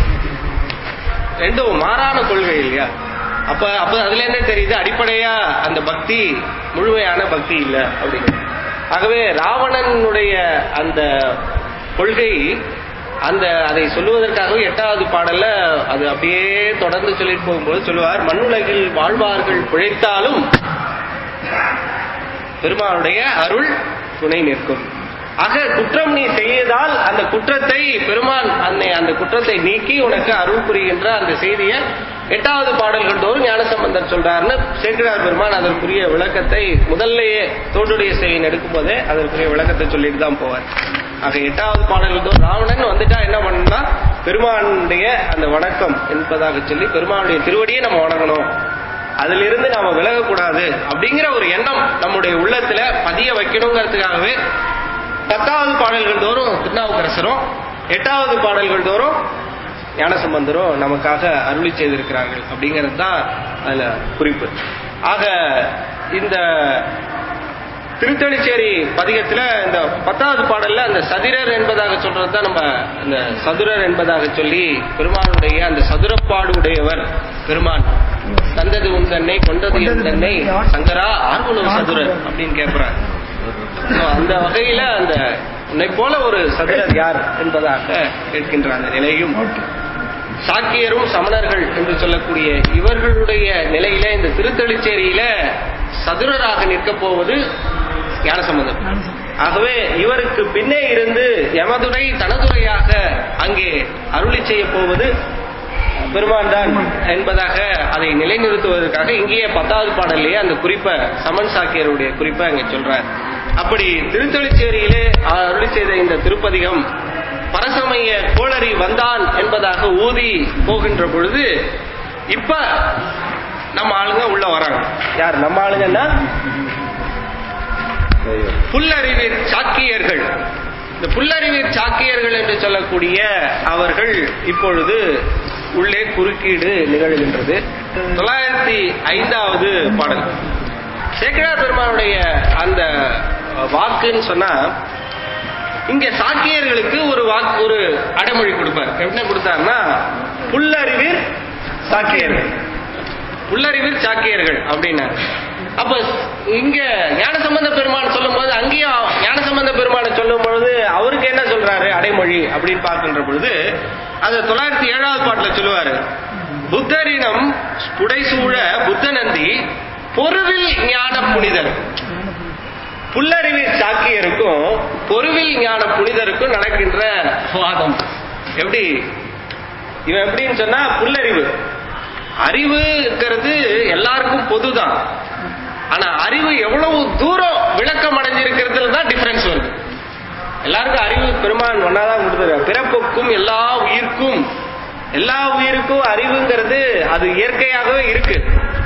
ரெண்டும் மாறான கொள்கை இல்லையா அப்ப அப்ப அதுல என்ன தெரியுது அடிப்படையா அந்த பக்தி முழுமையான பக்தி இல்ல அப்படிங்கிறது ஆகவே ராவணனுடைய அந்த கொள்கை அந்த அதை சொல்லுவதற்காகவே எட்டாவது பாடல்ல அது அப்படியே தொடர்ந்து சொல்லிட்டு போகும்போது சொல்லுவார் மண்ணுலகில் வாழ்வார்கள் பிழைத்தாலும் பெருமானுடைய அருள் துணை நிற்கும் ஆக குற்றம் நீ செய்யதால் அந்த குற்றத்தை பெருமான் அன்னை அந்த குற்றத்தை நீக்கி உனக்கு அருள் புரிகின்ற அந்த செய்தியை எட்டாவது பாடல்கள் தோறும் ஞானசம்பந்தர் சொல்றாருன்னு சேக்கிரார் பெருமான் அதற்குரிய விளக்கத்தை முதல்லயே தோன்றுடைய செய்தியின் எடுக்கும் போதே அதற்குரிய விளக்கத்தை சொல்லிட்டு தான் போவார் ஆக எட்டாவது பாடல்கள் தோறும் ராவணன் வந்துட்டா என்ன பண்ணா பெருமானுடைய அந்த வணக்கம் என்பதாக சொல்லி பெருமானுடைய திருவடியை நம்ம வணங்கணும் அதிலிருந்து நாம விலகக்கூடாது அப்படிங்கிற ஒரு எண்ணம் நம்முடைய உள்ளத்துல பதிய வைக்கணுங்கிறதுக்காகவே பத்தாவது பாடல்கள் தோறும் திருநாவுக்கரசரும் எட்டாவது பாடல்கள் தோறும் ஞானசம்பந்தரும் நமக்காக அருளி செய்திருக்கிறார்கள் அப்படிங்கிறது தான் அதுல குறிப்பு ஆக இந்த திருத்தணிச்சேரி பதிகத்துல இந்த பத்தாவது பாடல்ல அந்த சதிரர் என்பதாக சொல்றது தான் நம்ம இந்த சதுரர் என்பதாக சொல்லி பெருமானுடைய அந்த சதுரப்பாடு உடையவர் பெருமான் தந்தது உன் தன்னை கொண்டது என் தன்னை சங்கரா ஆர்வலூர் சதுரர் அப்படின்னு கேட்கிறார் So, அந்த வகையில அந்த உன்னை போல ஒரு சதுரர் யார் என்பதாக கேட்கின்ற அந்த நிலையும் சாக்கியரும் சமணர்கள் என்று சொல்லக்கூடிய இவர்களுடைய நிலையில இந்த திருத்தளிச்சேரியில சதுரராக நிற்கப் போவது ஞானசம்பந்தர் ஆகவே இவருக்கு பின்னே இருந்து யமதுரை தனதுரையாக அங்கே அருளி செய்ய போவது பெருமான் தான் என்பதாக அதை நிலைநிறுத்துவதற்காக இங்கேயே பத்தாவது பாடல்லையே அந்த குறிப்பை சமன் சாக்கியருடைய குறிப்பை அங்கே சொல்றார் அப்படி திருத்தொழிச்சேரியிலே அருளி செய்த இந்த திருப்பதிகம் பரசமய கோளரி வந்தான் என்பதாக ஊதி போகின்ற பொழுது இப்ப நம்ம ஆளுங்க உள்ள வராங்க யார் நம்ம ஆளுங்கன்னா புல்லறிவிற் சாக்கியர்கள் இந்த புல்லறிவிற் சாக்கியர்கள் என்று சொல்லக்கூடிய அவர்கள் இப்பொழுது உள்ளே குறுக்கீடு நிகழ்கின்றது தொள்ளாயிரத்தி ஐந்தாவது பாடல் சேக்கரா பெருமானுடைய அந்த வாக்குன்னு சொன்னா இங்க சாக்கியர்களுக்கு ஒரு வாக்கு ஒரு அடைமொழி கொடுப்பார் என்ன கொடுத்தாருன்னா புல்லறிவிற் சாக்கியர்கள் புல்லறிவிற் சாக்கியர்கள் அப்படின்னாரு அப்ப இங்க ஞானசம்பந்த பெருமான் சொல்லும் போது அங்கேயும் ஞானசம்பந்த பெருமானை சொல்லும் பொழுது அவருக்கு என்ன சொல்றாரு அடைமொழி அப்படின்னு பார்க்கின்ற பொழுது அது தொள்ளாயிரத்தி ஏழாவது பாட்டுல சொல்லுவாரு புத்தரினம் புடைசூழ புத்தநந்தி பொருவில் ஞான புனிதர் புல்லறிவில் சாக்கியருக்கும் பொருவில் ஞான புனிதருக்கும் நடக்கின்ற வாதம் எப்படி இவன் எப்படின்னு சொன்னா புல்லறிவு அறிவுங்கிறது எல்லாருக்கும் பொதுதான் ஆனா அறிவு எவ்வளவு தூரம் விளக்கம் அடைஞ்சிருக்கிறதுல தான் டிஃபரன்ஸ் வருது எல்லாருக்கும் அறிவு பெருமான் ஒன்னாதான் கொடுத்துருக்க பிறப்புக்கும் எல்லா உயிர்க்கும் எல்லா உயிருக்கும் அறிவுங்கிறது அது இயற்கையாகவே இருக்கு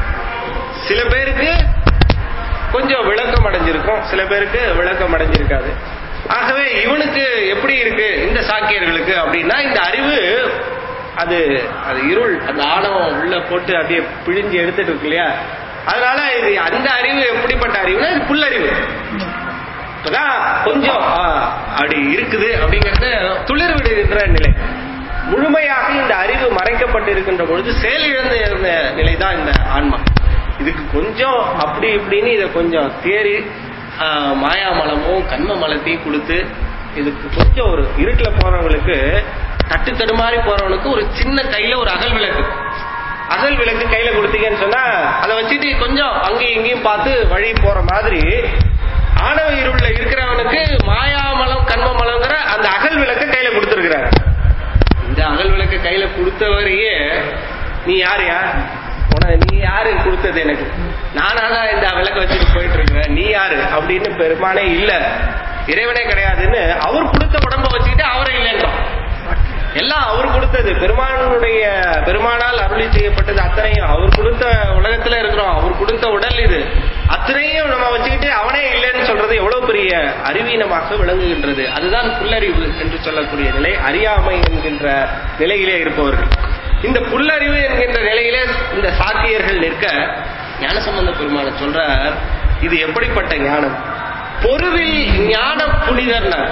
சில பேருக்கு கொஞ்சம் விளக்கம் அடைஞ்சிருக்கும் சில பேருக்கு விளக்கம் அடைஞ்சிருக்காது ஆகவே இவனுக்கு எப்படி இருக்கு இந்த சாக்கியர்களுக்கு அப்படின்னா இந்த அறிவு அது அது இருள் அந்த ஆணவம் உள்ள போட்டு அப்படியே பிழிஞ்சு எடுத்துட்டு இருக்கு இல்லையா அதனால இது அந்த அறிவு எப்படிப்பட்ட அறிவுனா இது புல்லறிவு இப்பதான் கொஞ்சம் ஆ, அப்படி இருக்குது அப்படிங்கறது துளிர் விடுகின்ற நிலை முழுமையாக இந்த அறிவு மறைக்கப்பட்டு இருக்கின்ற பொழுது செயலிழந்து இருந்த நிலை தான் இந்த ஆன்மா இதுக்கு கொஞ்சம் அப்படி இப்படின்னு இதை கொஞ்சம் தேறி ஆ, மாயாமலமும் கண்ம மலத்தையும் கொடுத்து இதுக்கு கொஞ்சம் ஒரு இருட்டுல போறவங்களுக்கு தட்டு தடுமாறி போறவனுக்கு ஒரு சின்ன கையில ஒரு அகல் விளக்கு அகல் விளக்கு கையில கொடுத்தீங்கன்னு சொன்னா அதை வச்சுட்டு கொஞ்சம் அங்கேயும் இங்கேயும் பார்த்து வழி போற மாதிரி ஆணவ இருள்ல இருக்கிறவனுக்கு மாயாமலம் கண்மமலங்கிற அந்த அகல் விளக்கு கையில கொடுத்துருக்கிறார் இந்த அகல் விளக்கு கையில கொடுத்தவரையே நீ யாருயா உன நீ யாரு கொடுத்தது எனக்கு நானா தான் இந்த விளக்க வச்சுட்டு போயிட்டு இருக்கிறேன் நீ யாரு அப்படின்னு பெருமானே இல்ல இறைவனே கிடையாதுன்னு அவர் கொடுத்த உடம்ப வச்சுக்கிட்டு அவரே இல்லைன்றோம் எல்லாம் அவர் கொடுத்தது பெருமானுடைய பெருமானால் அருளி செய்யப்பட்டது அத்தனையும் அவர் கொடுத்த உலகத்துல இருக்கிறோம் அவர் கொடுத்த உடல் இது அத்தனையும் நம்ம வச்சுக்கிட்டு அவனே இல்லைன்னு சொல்றது எவ்வளவு பெரிய அறிவீனமாக விளங்குகின்றது அதுதான் புல்லறிவு என்று சொல்லக்கூடிய நிலை அறியாமை என்கின்ற நிலையிலே இருப்பவர்கள் இந்த புல்லறிவு என்கின்ற நிலையிலே இந்த சாத்தியர்கள் நிற்க ஞானசம்பந்த பெருமான சொல்றார் இது எப்படிப்பட்ட ஞானம் பொருவில் ஞான புனிதர்னார்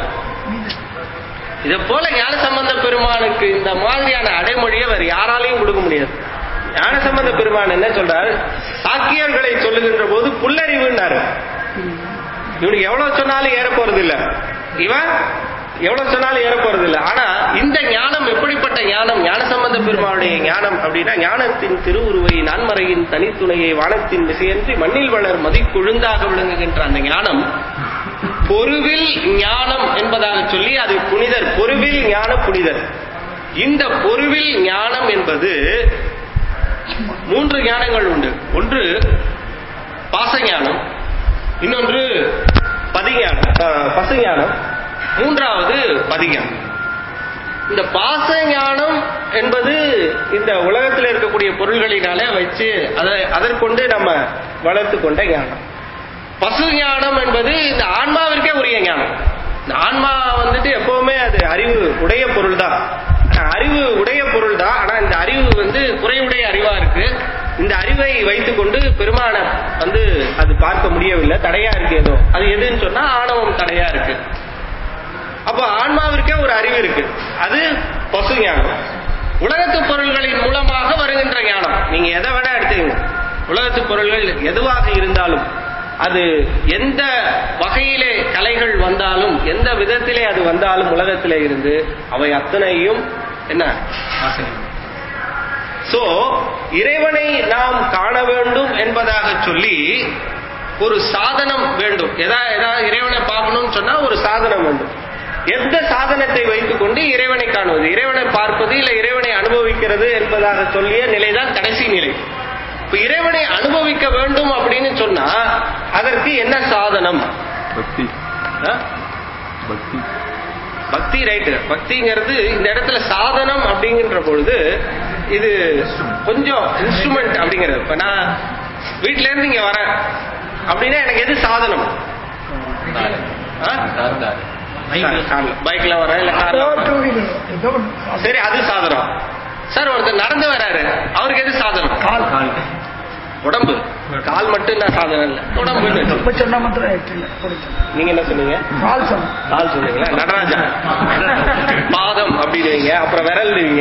இதை போல ஞானசம்பந்த பெருமானுக்கு இந்த மாதிரியான அடைமொழியை வேற யாராலையும் கொடுக்க முடியாது ஞானசம்பந்த பெருமான் என்ன சொல்றார் சாக்கியர்களை சொல்லுகின்ற போது புல்லறிவுன்னாரு இவனுக்கு எவ்வளவு சொன்னாலும் ஏற போறது இல்ல இவன் எவ்வளவு சொன்னாலும் ஏற போறது இல்ல ஆனா இந்த ஞானம் எப்படிப்பட்ட ஞானம் ஞானசம்பந்த பெருமானுடைய ஞானம் அப்படின்னா ஞானத்தின் திருவுருவை நான்மறையின் தனித்துணையை வானத்தின் விசையன்றி மண்ணில் வளர் மதிக்குழுந்தாக விளங்குகின்ற அந்த ஞானம் பொருவில் ஞானம் என்பதாக சொல்லி அது புனிதர் பொருவில் ஞான புனிதர் இந்த பொருவில் ஞானம் என்பது மூன்று ஞானங்கள் உண்டு ஒன்று பாசஞானம் இன்னொன்று பதிஞானம் அஹ், பசுஞானம் மூன்றாவது பதிஞானம் இந்த பாச ஞானம் என்பது இந்த உலகத்தில் இருக்கக்கூடிய பொருள்களினாலே வச்சு அதை அதற்கொண்டு நம்ம வளர்த்து கொண்ட ஞானம் பசு ஞானம் என்பது இந்த ஆன்மாவிற்கே உரிய ஞானம் இந்த ஆன்மா வந்துட்டு எப்பவுமே அது அறிவு உடைய பொருள் தான் அறிவு உடைய பொருள் தான் ஆனா இந்த அறிவு வந்து குறைவுடைய அறிவா இருக்கு இந்த அறிவை வைத்துக்கொண்டு பெருமான வந்து அது பார்க்க முடியவில்லை தடையா இருக்கு ஏதோ அது எதுன்னு சொன்னா ஆணவம் தடையா இருக்கு அப்ப ஆன்மாவிற்கே ஒரு அறிவு இருக்கு அது பசு ஞானம் உலகத்து பொருள்களின் மூலமாக வருகின்ற ஞானம் நீங்க எதை வேணா எடுத்துக்கங்க உலகத்து பொருள்கள் எதுவாக இருந்தாலும் அது எந்த வகையிலே கலைகள் வந்தாலும் எந்த விதத்திலே அது வந்தாலும் உலகத்திலே இருந்து அவை அத்தனையும் என்ன சோ இறைவனை நாம் காண வேண்டும் என்பதாக சொல்லி ஒரு சாதனம் வேண்டும் எதா ஏதாவது இறைவனை பார்க்கணும்னு சொன்னா ஒரு சாதனம் வேண்டும் எந்த சாதனத்தை வைத்துக்கொண்டு இறைவனை காணுவது இறைவனை பார்ப்பது இல்ல இறைவனை அனுபவிக்கிறது என்பதாக சொல்லிய நிலைதான் கடைசி நிலை இப்ப இறைவனை அனுபவிக்க வேண்டும் அப்படின்னு சொன்னா அதற்கு என்ன சாதனம் பக்தி ஆ? பக்தி பக்தி ரைட்டு பக்திங்கிறது இந்த இடத்துல சாதனம் அப்படிங்கிற பொழுது இது கொஞ்சம் இன்ஸ்ட்ருமெண்ட் அப்படிங்கிறது இப்ப நான் வீட்ல இருந்து இங்க வரேன் அப்படின்னா எனக்கு எது சாதனம் ஆ? கார்ல பைக்ல வரேன் இல்ல கார்ல வரேன். சரி அது சாதனம் சார் ஒருத்தர் நடந்து வராரு அவருக்கு எது சாதனம் கால் உடம்பு கால் மட்டும் இல்ல சாதனம் இல்ல உடம்புன்னு இப்ப சொன்ன மாத்திரம் ஆக்டில்ல நீங்க என்ன சொன்னீங்க கால் சொன்ன கால் சொன்னீங்களா நடராஜா பாதம் அப்படின்னுவீங்க அப்புறம் விரல்வீங்க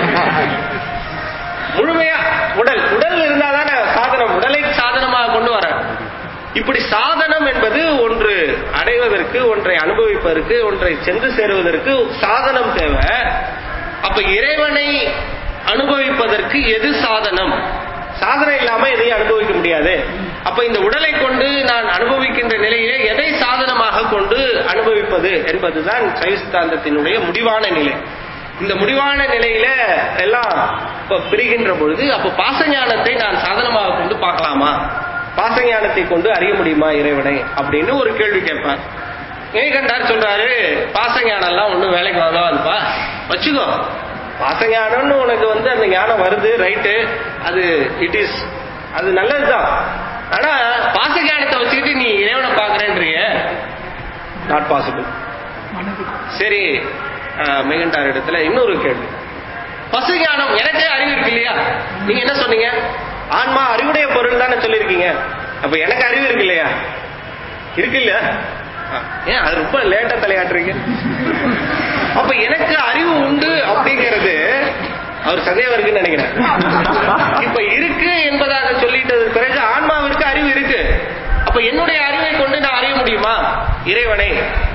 முழுமையா உடல் உடல் இருந்தாதானே சாதனம் உடலை சாதனமாக கொண்டு வர இப்படி சாதனம் என்பது ஒன்று அடைவதற்கு ஒன்றை அனுபவிப்பதற்கு ஒன்றை சென்று சேருவதற்கு சாதனம் தேவை அப்ப இறைவனை அனுபவிப்பதற்கு எது சாதனம் சாதனம் இல்லாம எதையும் அனுபவிக்க முடியாது அப்ப இந்த உடலை கொண்டு நான் அனுபவிக்கின்ற நிலையிலே எதை சாதனமாக கொண்டு அனுபவிப்பது என்பதுதான் சைவ சித்தாந்தத்தினுடைய முடிவான நிலை இந்த முடிவான நிலையில எல்லாம் இப்ப பிரிகின்ற பொழுது அப்ப பாசஞானத்தை நான் சாதனமாக கொண்டு பார்க்கலாமா பாசஞானத்தை கொண்டு அறிய முடியுமா இறைவனை அப்படின்னு ஒரு கேள்வி கேட்பார் ஏகண்டார் சொல்றாரு பாசஞானம் எல்லாம் ஒண்ணும் வேலைக்கு வாங்காதுப்பா வச்சுக்கோ பாசஞானம்னு உனக்கு வந்து அந்த ஞானம் வருது ரைட்டு அது இட் இஸ் அது நல்லதுதான் ஆனா பாசஞானத்தை வச்சுக்கிட்டு நீ இறைவனை பாக்குறேன்றிய நாட் பாசிபிள் சரி மெகண்டார் இடத்துல இன்னொரு கேள்வி பசுஞானம் எனக்கே அறிவு இருக்கு இல்லையா நீங்க என்ன சொன்னீங்க ஆன்மா அறிவுடைய பொருள் தானே சொல்லியிருக்கீங்க அப்ப எனக்கு அறிவு இருக்கு இல்லையா இருக்கு இல்லையா ஆ, ஏன் அது ரொம்ப லேட்டா தலையாட்டுறீங்க அப்ப எனக்கு அறிவு உண்டு அப்படிங்கிறது அவர் சந்தேகம் இருக்குன்னு நினைக்கிறேன் இப்ப இருக்கு என்பதாக சொல்லிட்டது பிறகு ஆன்மாவிற்கு அறிவு இருக்கு அப்ப என்னுடைய அறிவை கொண்டு நான் அறிய முடியுமா இறைவனை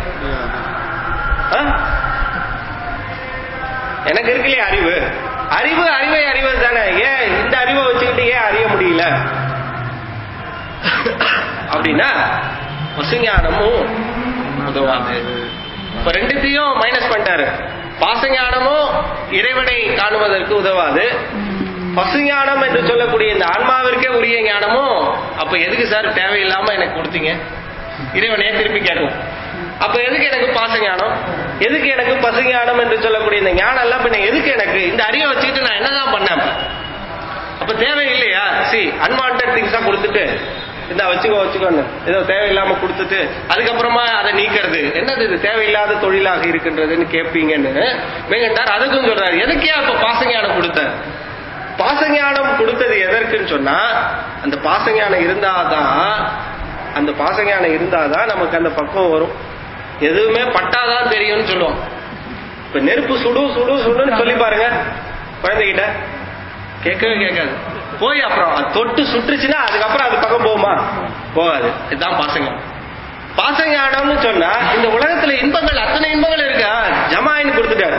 ஆ? எனக்கு இருக்கு இல்லையா அறிவு அறிவு அறிவை அறிவது தானே ஏன் இந்த அறிவை வச்சுக்கிட்டு ஏன் அறிய முடியல அப்படின்னா பசுஞானமும் உதவாது இப்ப ரெண்டுத்தையும் மைனஸ் பண்ணிட்டாரு பாசஞானமும் இறைவனை காணுவதற்கு உதவாது பசுஞானம் என்று சொல்லக்கூடிய இந்த ஆன்மாவிற்கே உரிய ஞானமும் அப்ப எதுக்கு சார் தேவையில்லாம எனக்கு கொடுத்தீங்க இறைவனையே திருப்பி கேட்கும் அப்ப எதுக்கு எனக்கு பாசஞானம் எதுக்கு எனக்கு பசுஞானம் என்று சொல்லக்கூடிய இந்த ஞானம் எல்லாம் பின்ன எதுக்கு எனக்கு இந்த அறிவை வச்சுக்கிட்டு நான் என்னதான் பண்ணேன் அப்ப தேவை இல்லையா சி அன்வான்ட் திங்ஸா கொடுத்துட்டு இந்த வச்சுக்கோ வச்சுக்கோன்னு ஏதோ தேவையில்லாம கொடுத்துட்டு அதுக்கப்புறமா அதை நீக்கிறது என்னது இது தேவையில்லாத தொழிலாக இருக்கின்றதுன்னு கேட்பீங்கன்னு மேகண்டார் அதுக்கும் சொல்றாரு எதுக்கே அப்ப பாசஞானம் கொடுத்த பாசஞானம் கொடுத்தது எதற்குன்னு சொன்னா அந்த பாசஞானம் இருந்தாதான் அந்த பாசஞானம் இருந்தாதான் நமக்கு அந்த பக்குவம் வரும் எதுவுமே பட்டாதான் தெரியும்னு சொல்லுவோம் இப்ப நெருப்பு சுடு சுடு சுடுன்னு சொல்லி பாருங்க குழந்தைகிட்ட கேட்கவே கேட்காது போய் அப்புறம் அது தொட்டு சுட்டுச்சுன்னா அதுக்கப்புறம் அது பக்கம் போகுமா போகாது இதுதான் பாசஞானம் பாசஞானம்னு சொன்னா இந்த உலகத்துல இன்பங்கள் அத்தனை இன்பங்கள் இருக்கா ஜமாயின்னு கொடுத்துட்டாரு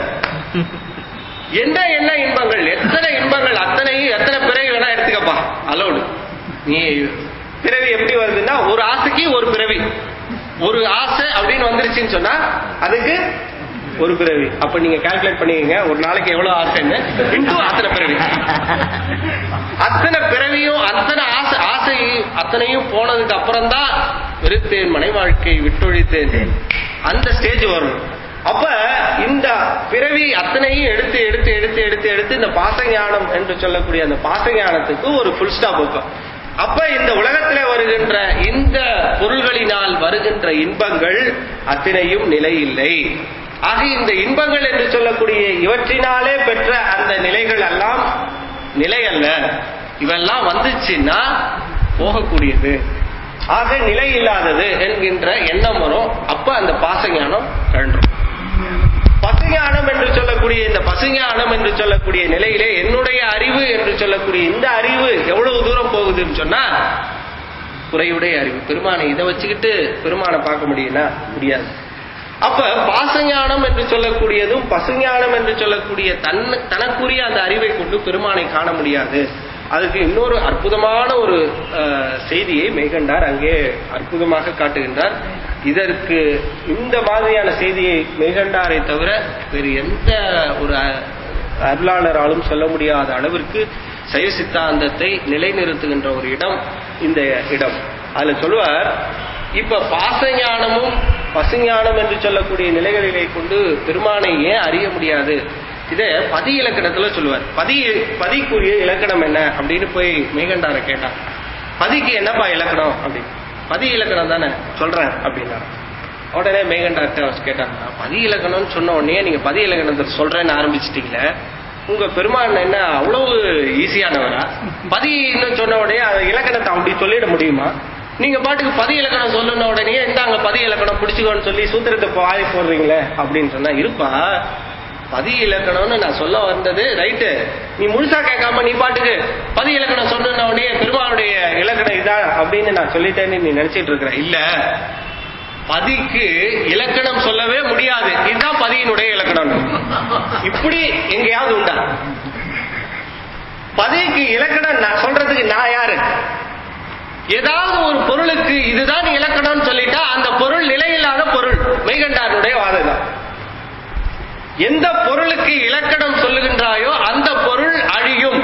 என்ன என்ன இன்பங்கள் எத்தனை இன்பங்கள் அத்தனையும் எத்தனை பிறவி வேணா எடுத்துக்கப்பா அலோடு நீ பிறவி எப்படி வருதுன்னா ஒரு ஆசைக்கு ஒரு பிறவி ஒரு ஆசை அப்படின்னு வந்துருச்சுன்னு சொன்னா அதுக்கு ஒரு பிறவி அப்ப நீங்க கால்குலேட் பண்ணிக்கங்க ஒரு நாளைக்கு எவ்வளவு ஆசைன்னு இன்டூ அத்தனை பிறவி அத்தனை பிறவியும் அத்தனை ஆசை ஆசை அத்தனையும் போனதுக்கு அப்புறம் தான் வெறுத்தேன் மனை வாழ்க்கை விட்டொழித்தேன் அந்த ஸ்டேஜ் வரும் அப்ப இந்த பிறவி அத்தனையும் எடுத்து எடுத்து எடுத்து எடுத்து எடுத்து இந்த பாசஞானம் என்று சொல்லக்கூடிய அந்த பாசஞானத்துக்கு ஒரு ஃபுல் ஸ்டாப் வைப்பேன் அப்ப இந்த உலகத்துல வருகின்ற இந்த பொருள்களினால் வருகின்ற இன்பங்கள் அத்தனையும் நிலை இல்லை ஆக இந்த இன்பங்கள் என்று சொல்லக்கூடிய இவற்றினாலே பெற்ற அந்த நிலைகள் எல்லாம் நிலை அல்ல இவெல்லாம் வந்துச்சுன்னா போகக்கூடியது ஆக நிலை இல்லாதது என்கின்ற எண்ணம் வரும் அப்ப அந்த பாசஞானம் கழன்றும் பசுஞானம் என்று சொல்லக்கூடிய இந்த பசுஞானம் என்று சொல்லக்கூடிய நிலையிலே என்னுடைய அறிவு என்று சொல்லக்கூடிய இந்த அறிவு எவ்வளவு தூரம் போகுதுன்னு சொன்னா குறையுடைய அறிவு பெருமானை இதை வச்சுக்கிட்டு பெருமானை பார்க்க முடியும்னா முடியாது அப்ப பாசஞானம் என்று சொல்லக்கூடியதும் பசுஞானம் என்று சொல்லக்கூடிய தன் தனக்குரிய அந்த அறிவை கொண்டு பெருமானை காண முடியாது அதுக்கு இன்னொரு அற்புதமான ஒரு அஹ், செய்தியை மெய்கண்டார் அங்கே அற்புதமாக காட்டுகின்றார் இதற்கு இந்த மாதிரியான செய்தியை மெய்கண்டாரை தவிர வேறு எந்த ஒரு அஹ், அருளாளராலும் சொல்ல முடியாத அளவிற்கு சைவ சித்தாந்தத்தை நிலைநிறுத்துகின்ற ஒரு இடம் இந்த இடம் அதுல சொல்லுவார் இப்ப பாசஞானமும் பசுஞானம் என்று சொல்லக்கூடிய நிலைகளிலே கொண்டு பெருமானை ஏன் அறிய முடியாது இதை பதி இலக்கணத்துல சொல்லுவார் பதி பதிக்குரிய இலக்கணம் என்ன அப்படின்னு போய் மேகண்டார கேட்டான் பதிக்கு என்னப்பா இலக்கணம் அப்படின்னு பதி இலக்கணம் தானே சொல்றேன் அப்படின்னா உடனே மேகண்டார்ட்ட கேட்டாங்க பதி இலக்கணம்னு சொன்ன உடனே நீங்க பதி இலக்கணத்தை சொல்றேன்னு ஆரம்பிச்சிட்டீங்களே உங்க பெருமான் என்ன அவ்வளவு ஈஸியானவரா பதின்னு சொன்ன உடனே அந்த இலக்கணத்தை அப்படி சொல்லிட முடியுமா நீங்க பாட்டுக்கு பதி இலக்கணம் சொன்ன உடனே இந்தாங்க பதி இலக்கணம் பிடிச்சுக்கோன்னு சொல்லி சூத்திரத்தை பாதி போடுறீங்களே அப்படின்னு சொன்னா இருப்பா பதி இலக்கணம்னு நான் சொல்ல வந்தது ரைட்டு நீ முழுசா கேட்காம நீ பாட்டுக்கு பதி இலக்கணம் சொன்ன உடனே பெருமாளுடைய இலக்கணம் இதான் அப்படின்னு நான் சொல்லிட்டேன்னு நீ நினைச்சிட்டு இருக்கிற இல்ல பதிக்கு இலக்கணம் சொல்லவே முடியாது இதுதான் பதியினுடைய இலக்கணம் இப்படி எங்கேயாவது உண்டா பதிக்கு இலக்கணம் நான் சொல்றதுக்கு நான் யாரு ஏதாவது ஒரு பொருளுக்கு இதுதான் இலக்கணம்னு சொல்லிட்டா அந்த பொருள் நிலையில்லாத பொருள் மெய்கண்டாருடைய வாதம் தான் எந்த பொருளுக்கு இலக்கணம் சொல்லுகின்றாயோ அந்த பொருள் அழியும்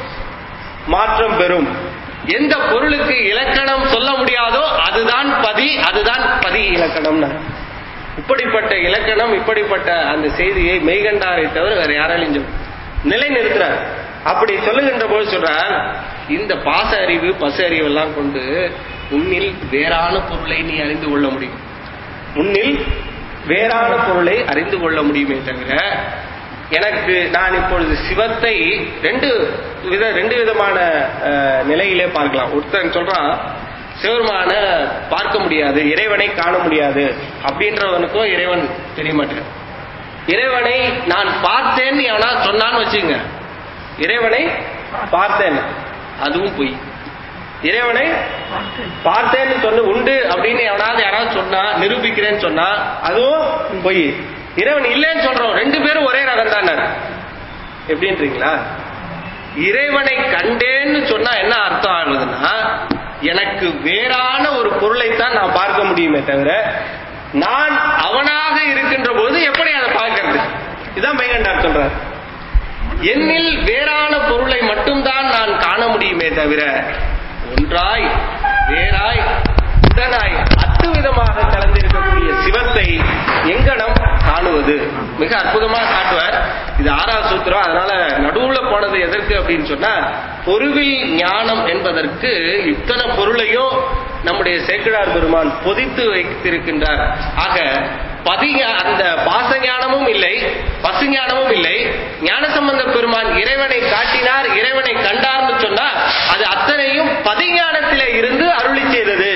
மாற்றம் பெறும் எந்த பொருளுக்கு இலக்கணம் சொல்ல முடியாதோ அதுதான் பதி அதுதான் பதி இலக்கணம்னா இப்படிப்பட்ட இலக்கணம் இப்படிப்பட்ட அந்த செய்தியை மெய்கண்டாரை தவிர வேற யாராலையும் சொல்ல நிலை நிறுத்துறார் அப்படி சொல்லுகின்ற போது சொல்றார் இந்த பாச அறிவு பசு அறிவு எல்லாம் கொண்டு உன்னில் வேறான பொருளை நீ அறிந்து கொள்ள முடியும் உன்னில் வேறான பொருளை அறிந்து கொள்ள முடியுமே தவிர எனக்கு நான் இப்பொழுது சிவத்தை ரெண்டு வித ரெண்டு விதமான அஹ், நிலையிலே பார்க்கலாம் ஒருத்தன் சொல்றான் சிவருமான பார்க்க முடியாது இறைவனை காண முடியாது அப்படின்றவனுக்கும் இறைவன் தெரிய மாட்டேன் இறைவனை நான் பார்த்தேன்னு எவனா சொன்னான்னு வச்சுங்க இறைவனை பார்த்தேன் அதுவும் பொய் இறைவனை பார்த்தேன்னு சொன்ன உண்டு அப்படின்னு எவனாவது யாராவது சொன்னா நிரூபிக்கிறேன்னு சொன்னா அதுவும் பொய் இறைவன் இல்லைன்னு சொல்றோம் ரெண்டு பேரும் ஒரே ரகம் தானே எப்படின்றீங்களா இறைவனை கண்டேன்னு சொன்னா என்ன அர்த்தம் ஆகுதுன்னா எனக்கு வேறான ஒரு பொருளைத்தான் நான் பார்க்க முடியுமே தவிர நான் அவனாக இருக்கின்ற போது எப்படி அதை பார்க்கறது இதான் மைகண்டார் சொல்றார் என்னில் வேறான பொருளை மட்டும்தான் நான் காண முடியுமே தவிர ஒன்றாய் வேறாய் உடனாய் அத்து விதமாக கலந்திருக்கக்கூடிய சிவத்தை எங்கனம் காணுவது மிக அற்புதமாக காட்டுவார் இது ஆறாவது சூத்திரம் அதனால நடுவுல போனது எதற்கு அப்படின்னு சொன்னா பொருவில் ஞானம் என்பதற்கு இத்தனை பொருளையும் நம்முடைய சேக்கிழார் பெருமான் பொதித்து வைத்திருக்கின்றார் ஆக பதி அந்த பாச ஞானமும் இல்லை பசு ஞானமும் இல்லை ஞானசம்பந்த பெருமான் இறைவனை காட்டினார் இறைவனை கண்டார்னு சொன்னா அது அத்தனையும் பதிஞானத்திலே இருந்து அருளி செய்தது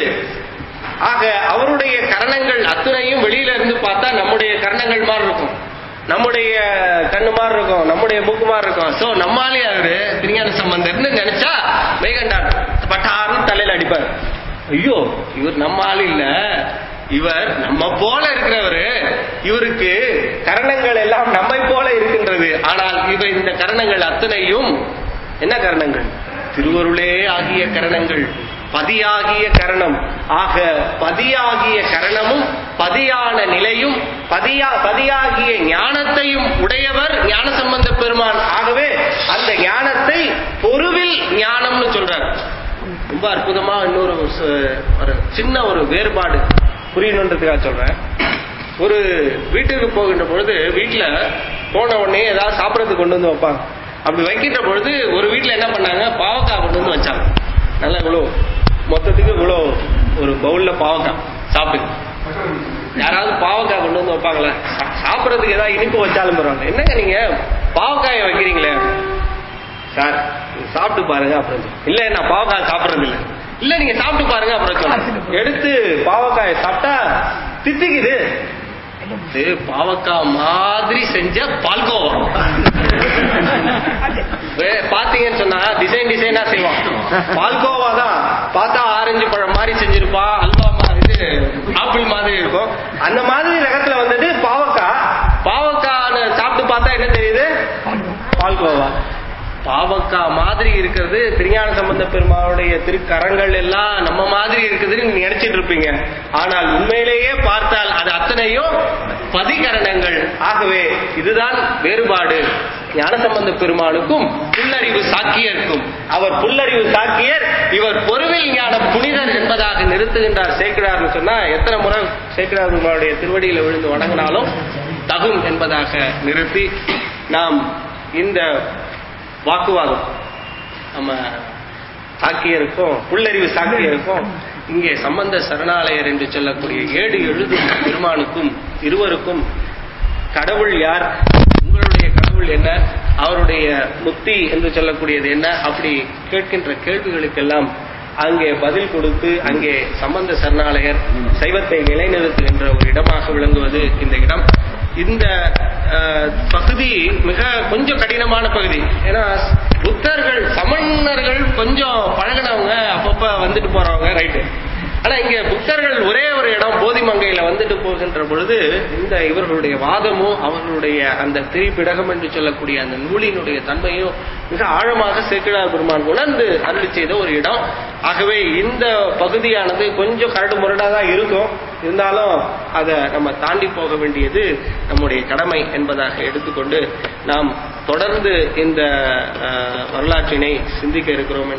ஆக அவருடைய கரணங்கள் அத்தனையும் வெளியில இருந்து பார்த்தா நம்முடைய கரணங்கள் மாதிரி இருக்கும் நம்முடைய கண்ணு மாதிரி இருக்கும் நம்முடைய மூக்கு மாதிரி இருக்கும் சோ நம்மாலே அவரு திருஞான சம்பந்தர்னு நினைச்சா மேகண்டார் பட்டாருன்னு தலையில அடிப்பார் ஐயோ இவர் நம்ம ஆள் இல்ல இவர் நம்ம போல இருக்கிறவரு இவருக்கு கரணங்கள் எல்லாம் நம்மை போல இருக்கின்றது ஆனால் இவர் இந்த கரணங்கள் அத்தனையும் என்ன கரணங்கள் திருவருளே ஆகிய கரணங்கள் பதியாகிய கரணம் ஆக பதியாகிய கரணமும் பதியான நிலையும் பதியா பதியாகிய ஞானத்தையும் உடையவர் ஞான சம்பந்த பெருமான் ஆகவே அந்த ஞானத்தை பொருவில் ஞானம்னு சொல்றார் ரொம்ப அற்புதமா இன்னொரு ச- ஒரு சின்ன ஒரு வேறுபாடு புரியணுன்றதுக்காக சொல்றேன் ஒரு வீட்டுக்கு போகின்ற பொழுது வீட்டுல போன உடனே ஏதாவது சாப்பிடறதுக்கு கொண்டு வந்து வைப்பாங்க அப்படி வைக்கின்ற பொழுது ஒரு வீட்டுல என்ன பண்ணாங்க பாவக்காய் கொண்டு வந்து வச்சாங்க நல்லா இவ்வளோ மொத்தத்துக்கு இவ்வளோ ஒரு பவுல்ல பாவக்காய் சாப்பிடுங்க யாராவது பாவக்காய் கொண்டு வந்து வைப்பாங்களே சா- சாப்பிடறதுக்கு ஏதாவது இனிப்பு வச்சாலும் பரவாயில்ல என்னங்க நீங்க பாவக்காயை வைக்கிறீங்களே சார் நீங்க சாப்பிட்டு பாருங்க அப்புறம் சொல்லுங்க. இல்ல நான் பாவக்காய் சாப்பிடுறது இல்ல இல்ல நீங்க சாப்பிட்டு பாருங்க அப்புறம் சொல்லுங்க. எடுத்து பாவக்காயை சாப்பிட்டா தித்திக்குது இது பாவக்காய் மாதிரி செஞ்ச பால்கோவா வே- பாத்தீங்கன்னு சொன்னா டிசைன் டிசைனா செய்வான் பால்கோவா தான் பார்த்தா ஆரஞ்சு பழம் மாதிரி செஞ்சிருப்பா அல்வா மாதிரி இது ஆப்பிள் மாதிரி இருக்கும் அந்த மாதிரி ரகத்துல வந்தது பாவக்காய் பாவக்காய் சாப்பிட்டு பார்த்தா என்ன தெரியுது பால்கோவா பாவக்காய் மாதிரி இருக்கிறது திருஞான சம்பந்த பெருமாளுடைய திருக்கரங்கள் எல்லாம் நம்ம மாதிரி இருக்குதுன்னு நீங்க நினைச்சிட்டு இருப்பீங்க ஆனால் உண்மையிலேயே பார்த்தால் அது அத்தனையும் பதிகரணங்கள் ஆகவே இதுதான் வேறுபாடு ஞானசம்பந்த பெருமாளுக்கும் புல்லறிவு சாக்கியருக்கும் அவர் புல்லறிவு சாக்கியர் இவர் பொருவில் ஞான புனிதர் என்பதாக நிறுத்துகின்றார் சேக்கிரார்னு சொன்னா எத்தனை முறை சேக்கிரார் பெருமாளுடைய திருவடியில விழுந்து வணங்கினாலும் தகும் என்பதாக நிறுத்தி நாம் இந்த வாக்குவாதம் நம்ம சாக்கியருக்கும் புல்லறிவு சாக்கியருக்கும் இங்கே சம்பந்த சரணாலயர் என்று சொல்லக்கூடிய ஏடு எழுதும் பெருமானுக்கும் இருவருக்கும் கடவுள் யார் உங்களுடைய கடவுள் என்ன அவருடைய முக்தி என்று சொல்லக்கூடியது என்ன அப்படி கேட்கின்ற கேள்விகளுக்கெல்லாம் அங்கே பதில் கொடுத்து அங்கே சம்பந்த சரணாலயர் சைவத்தை நிலைநிறுத்துகின்ற ஒரு இடமாக விளங்குவது இந்த இடம் இந்த அஹ், பகுதி மிக கொஞ்சம் கடினமான பகுதி ஏன்னா புத்தர்கள் சமணர்கள் கொஞ்சம் பழகினவங்க அப்பப்ப வந்துட்டு போறவங்க ரைட்டு ஆனா இங்க புத்தர்கள் ஒரே ஒரு இடம் போதிமங்கையில வந்துட்டு போகின்ற பொழுது இந்த இவர்களுடைய வாதமும் அவர்களுடைய அந்த திரிபிடகம் என்று சொல்லக்கூடிய அந்த நூலினுடைய தன்மையும் மிக ஆழமாக சேக்கிழார் பெருமான் உணர்ந்து அருளி செய்த ஒரு இடம் ஆகவே இந்த பகுதியானது கொஞ்சம் கரடு முரடா தான் இருக்கும் இருந்தாலும் அதை நம்ம தாண்டி போக வேண்டியது நம்முடைய கடமை என்பதாக எடுத்துக்கொண்டு நாம் தொடர்ந்து இந்த அஹ், வரலாற்றினை சிந்திக்க இருக்கிறோம்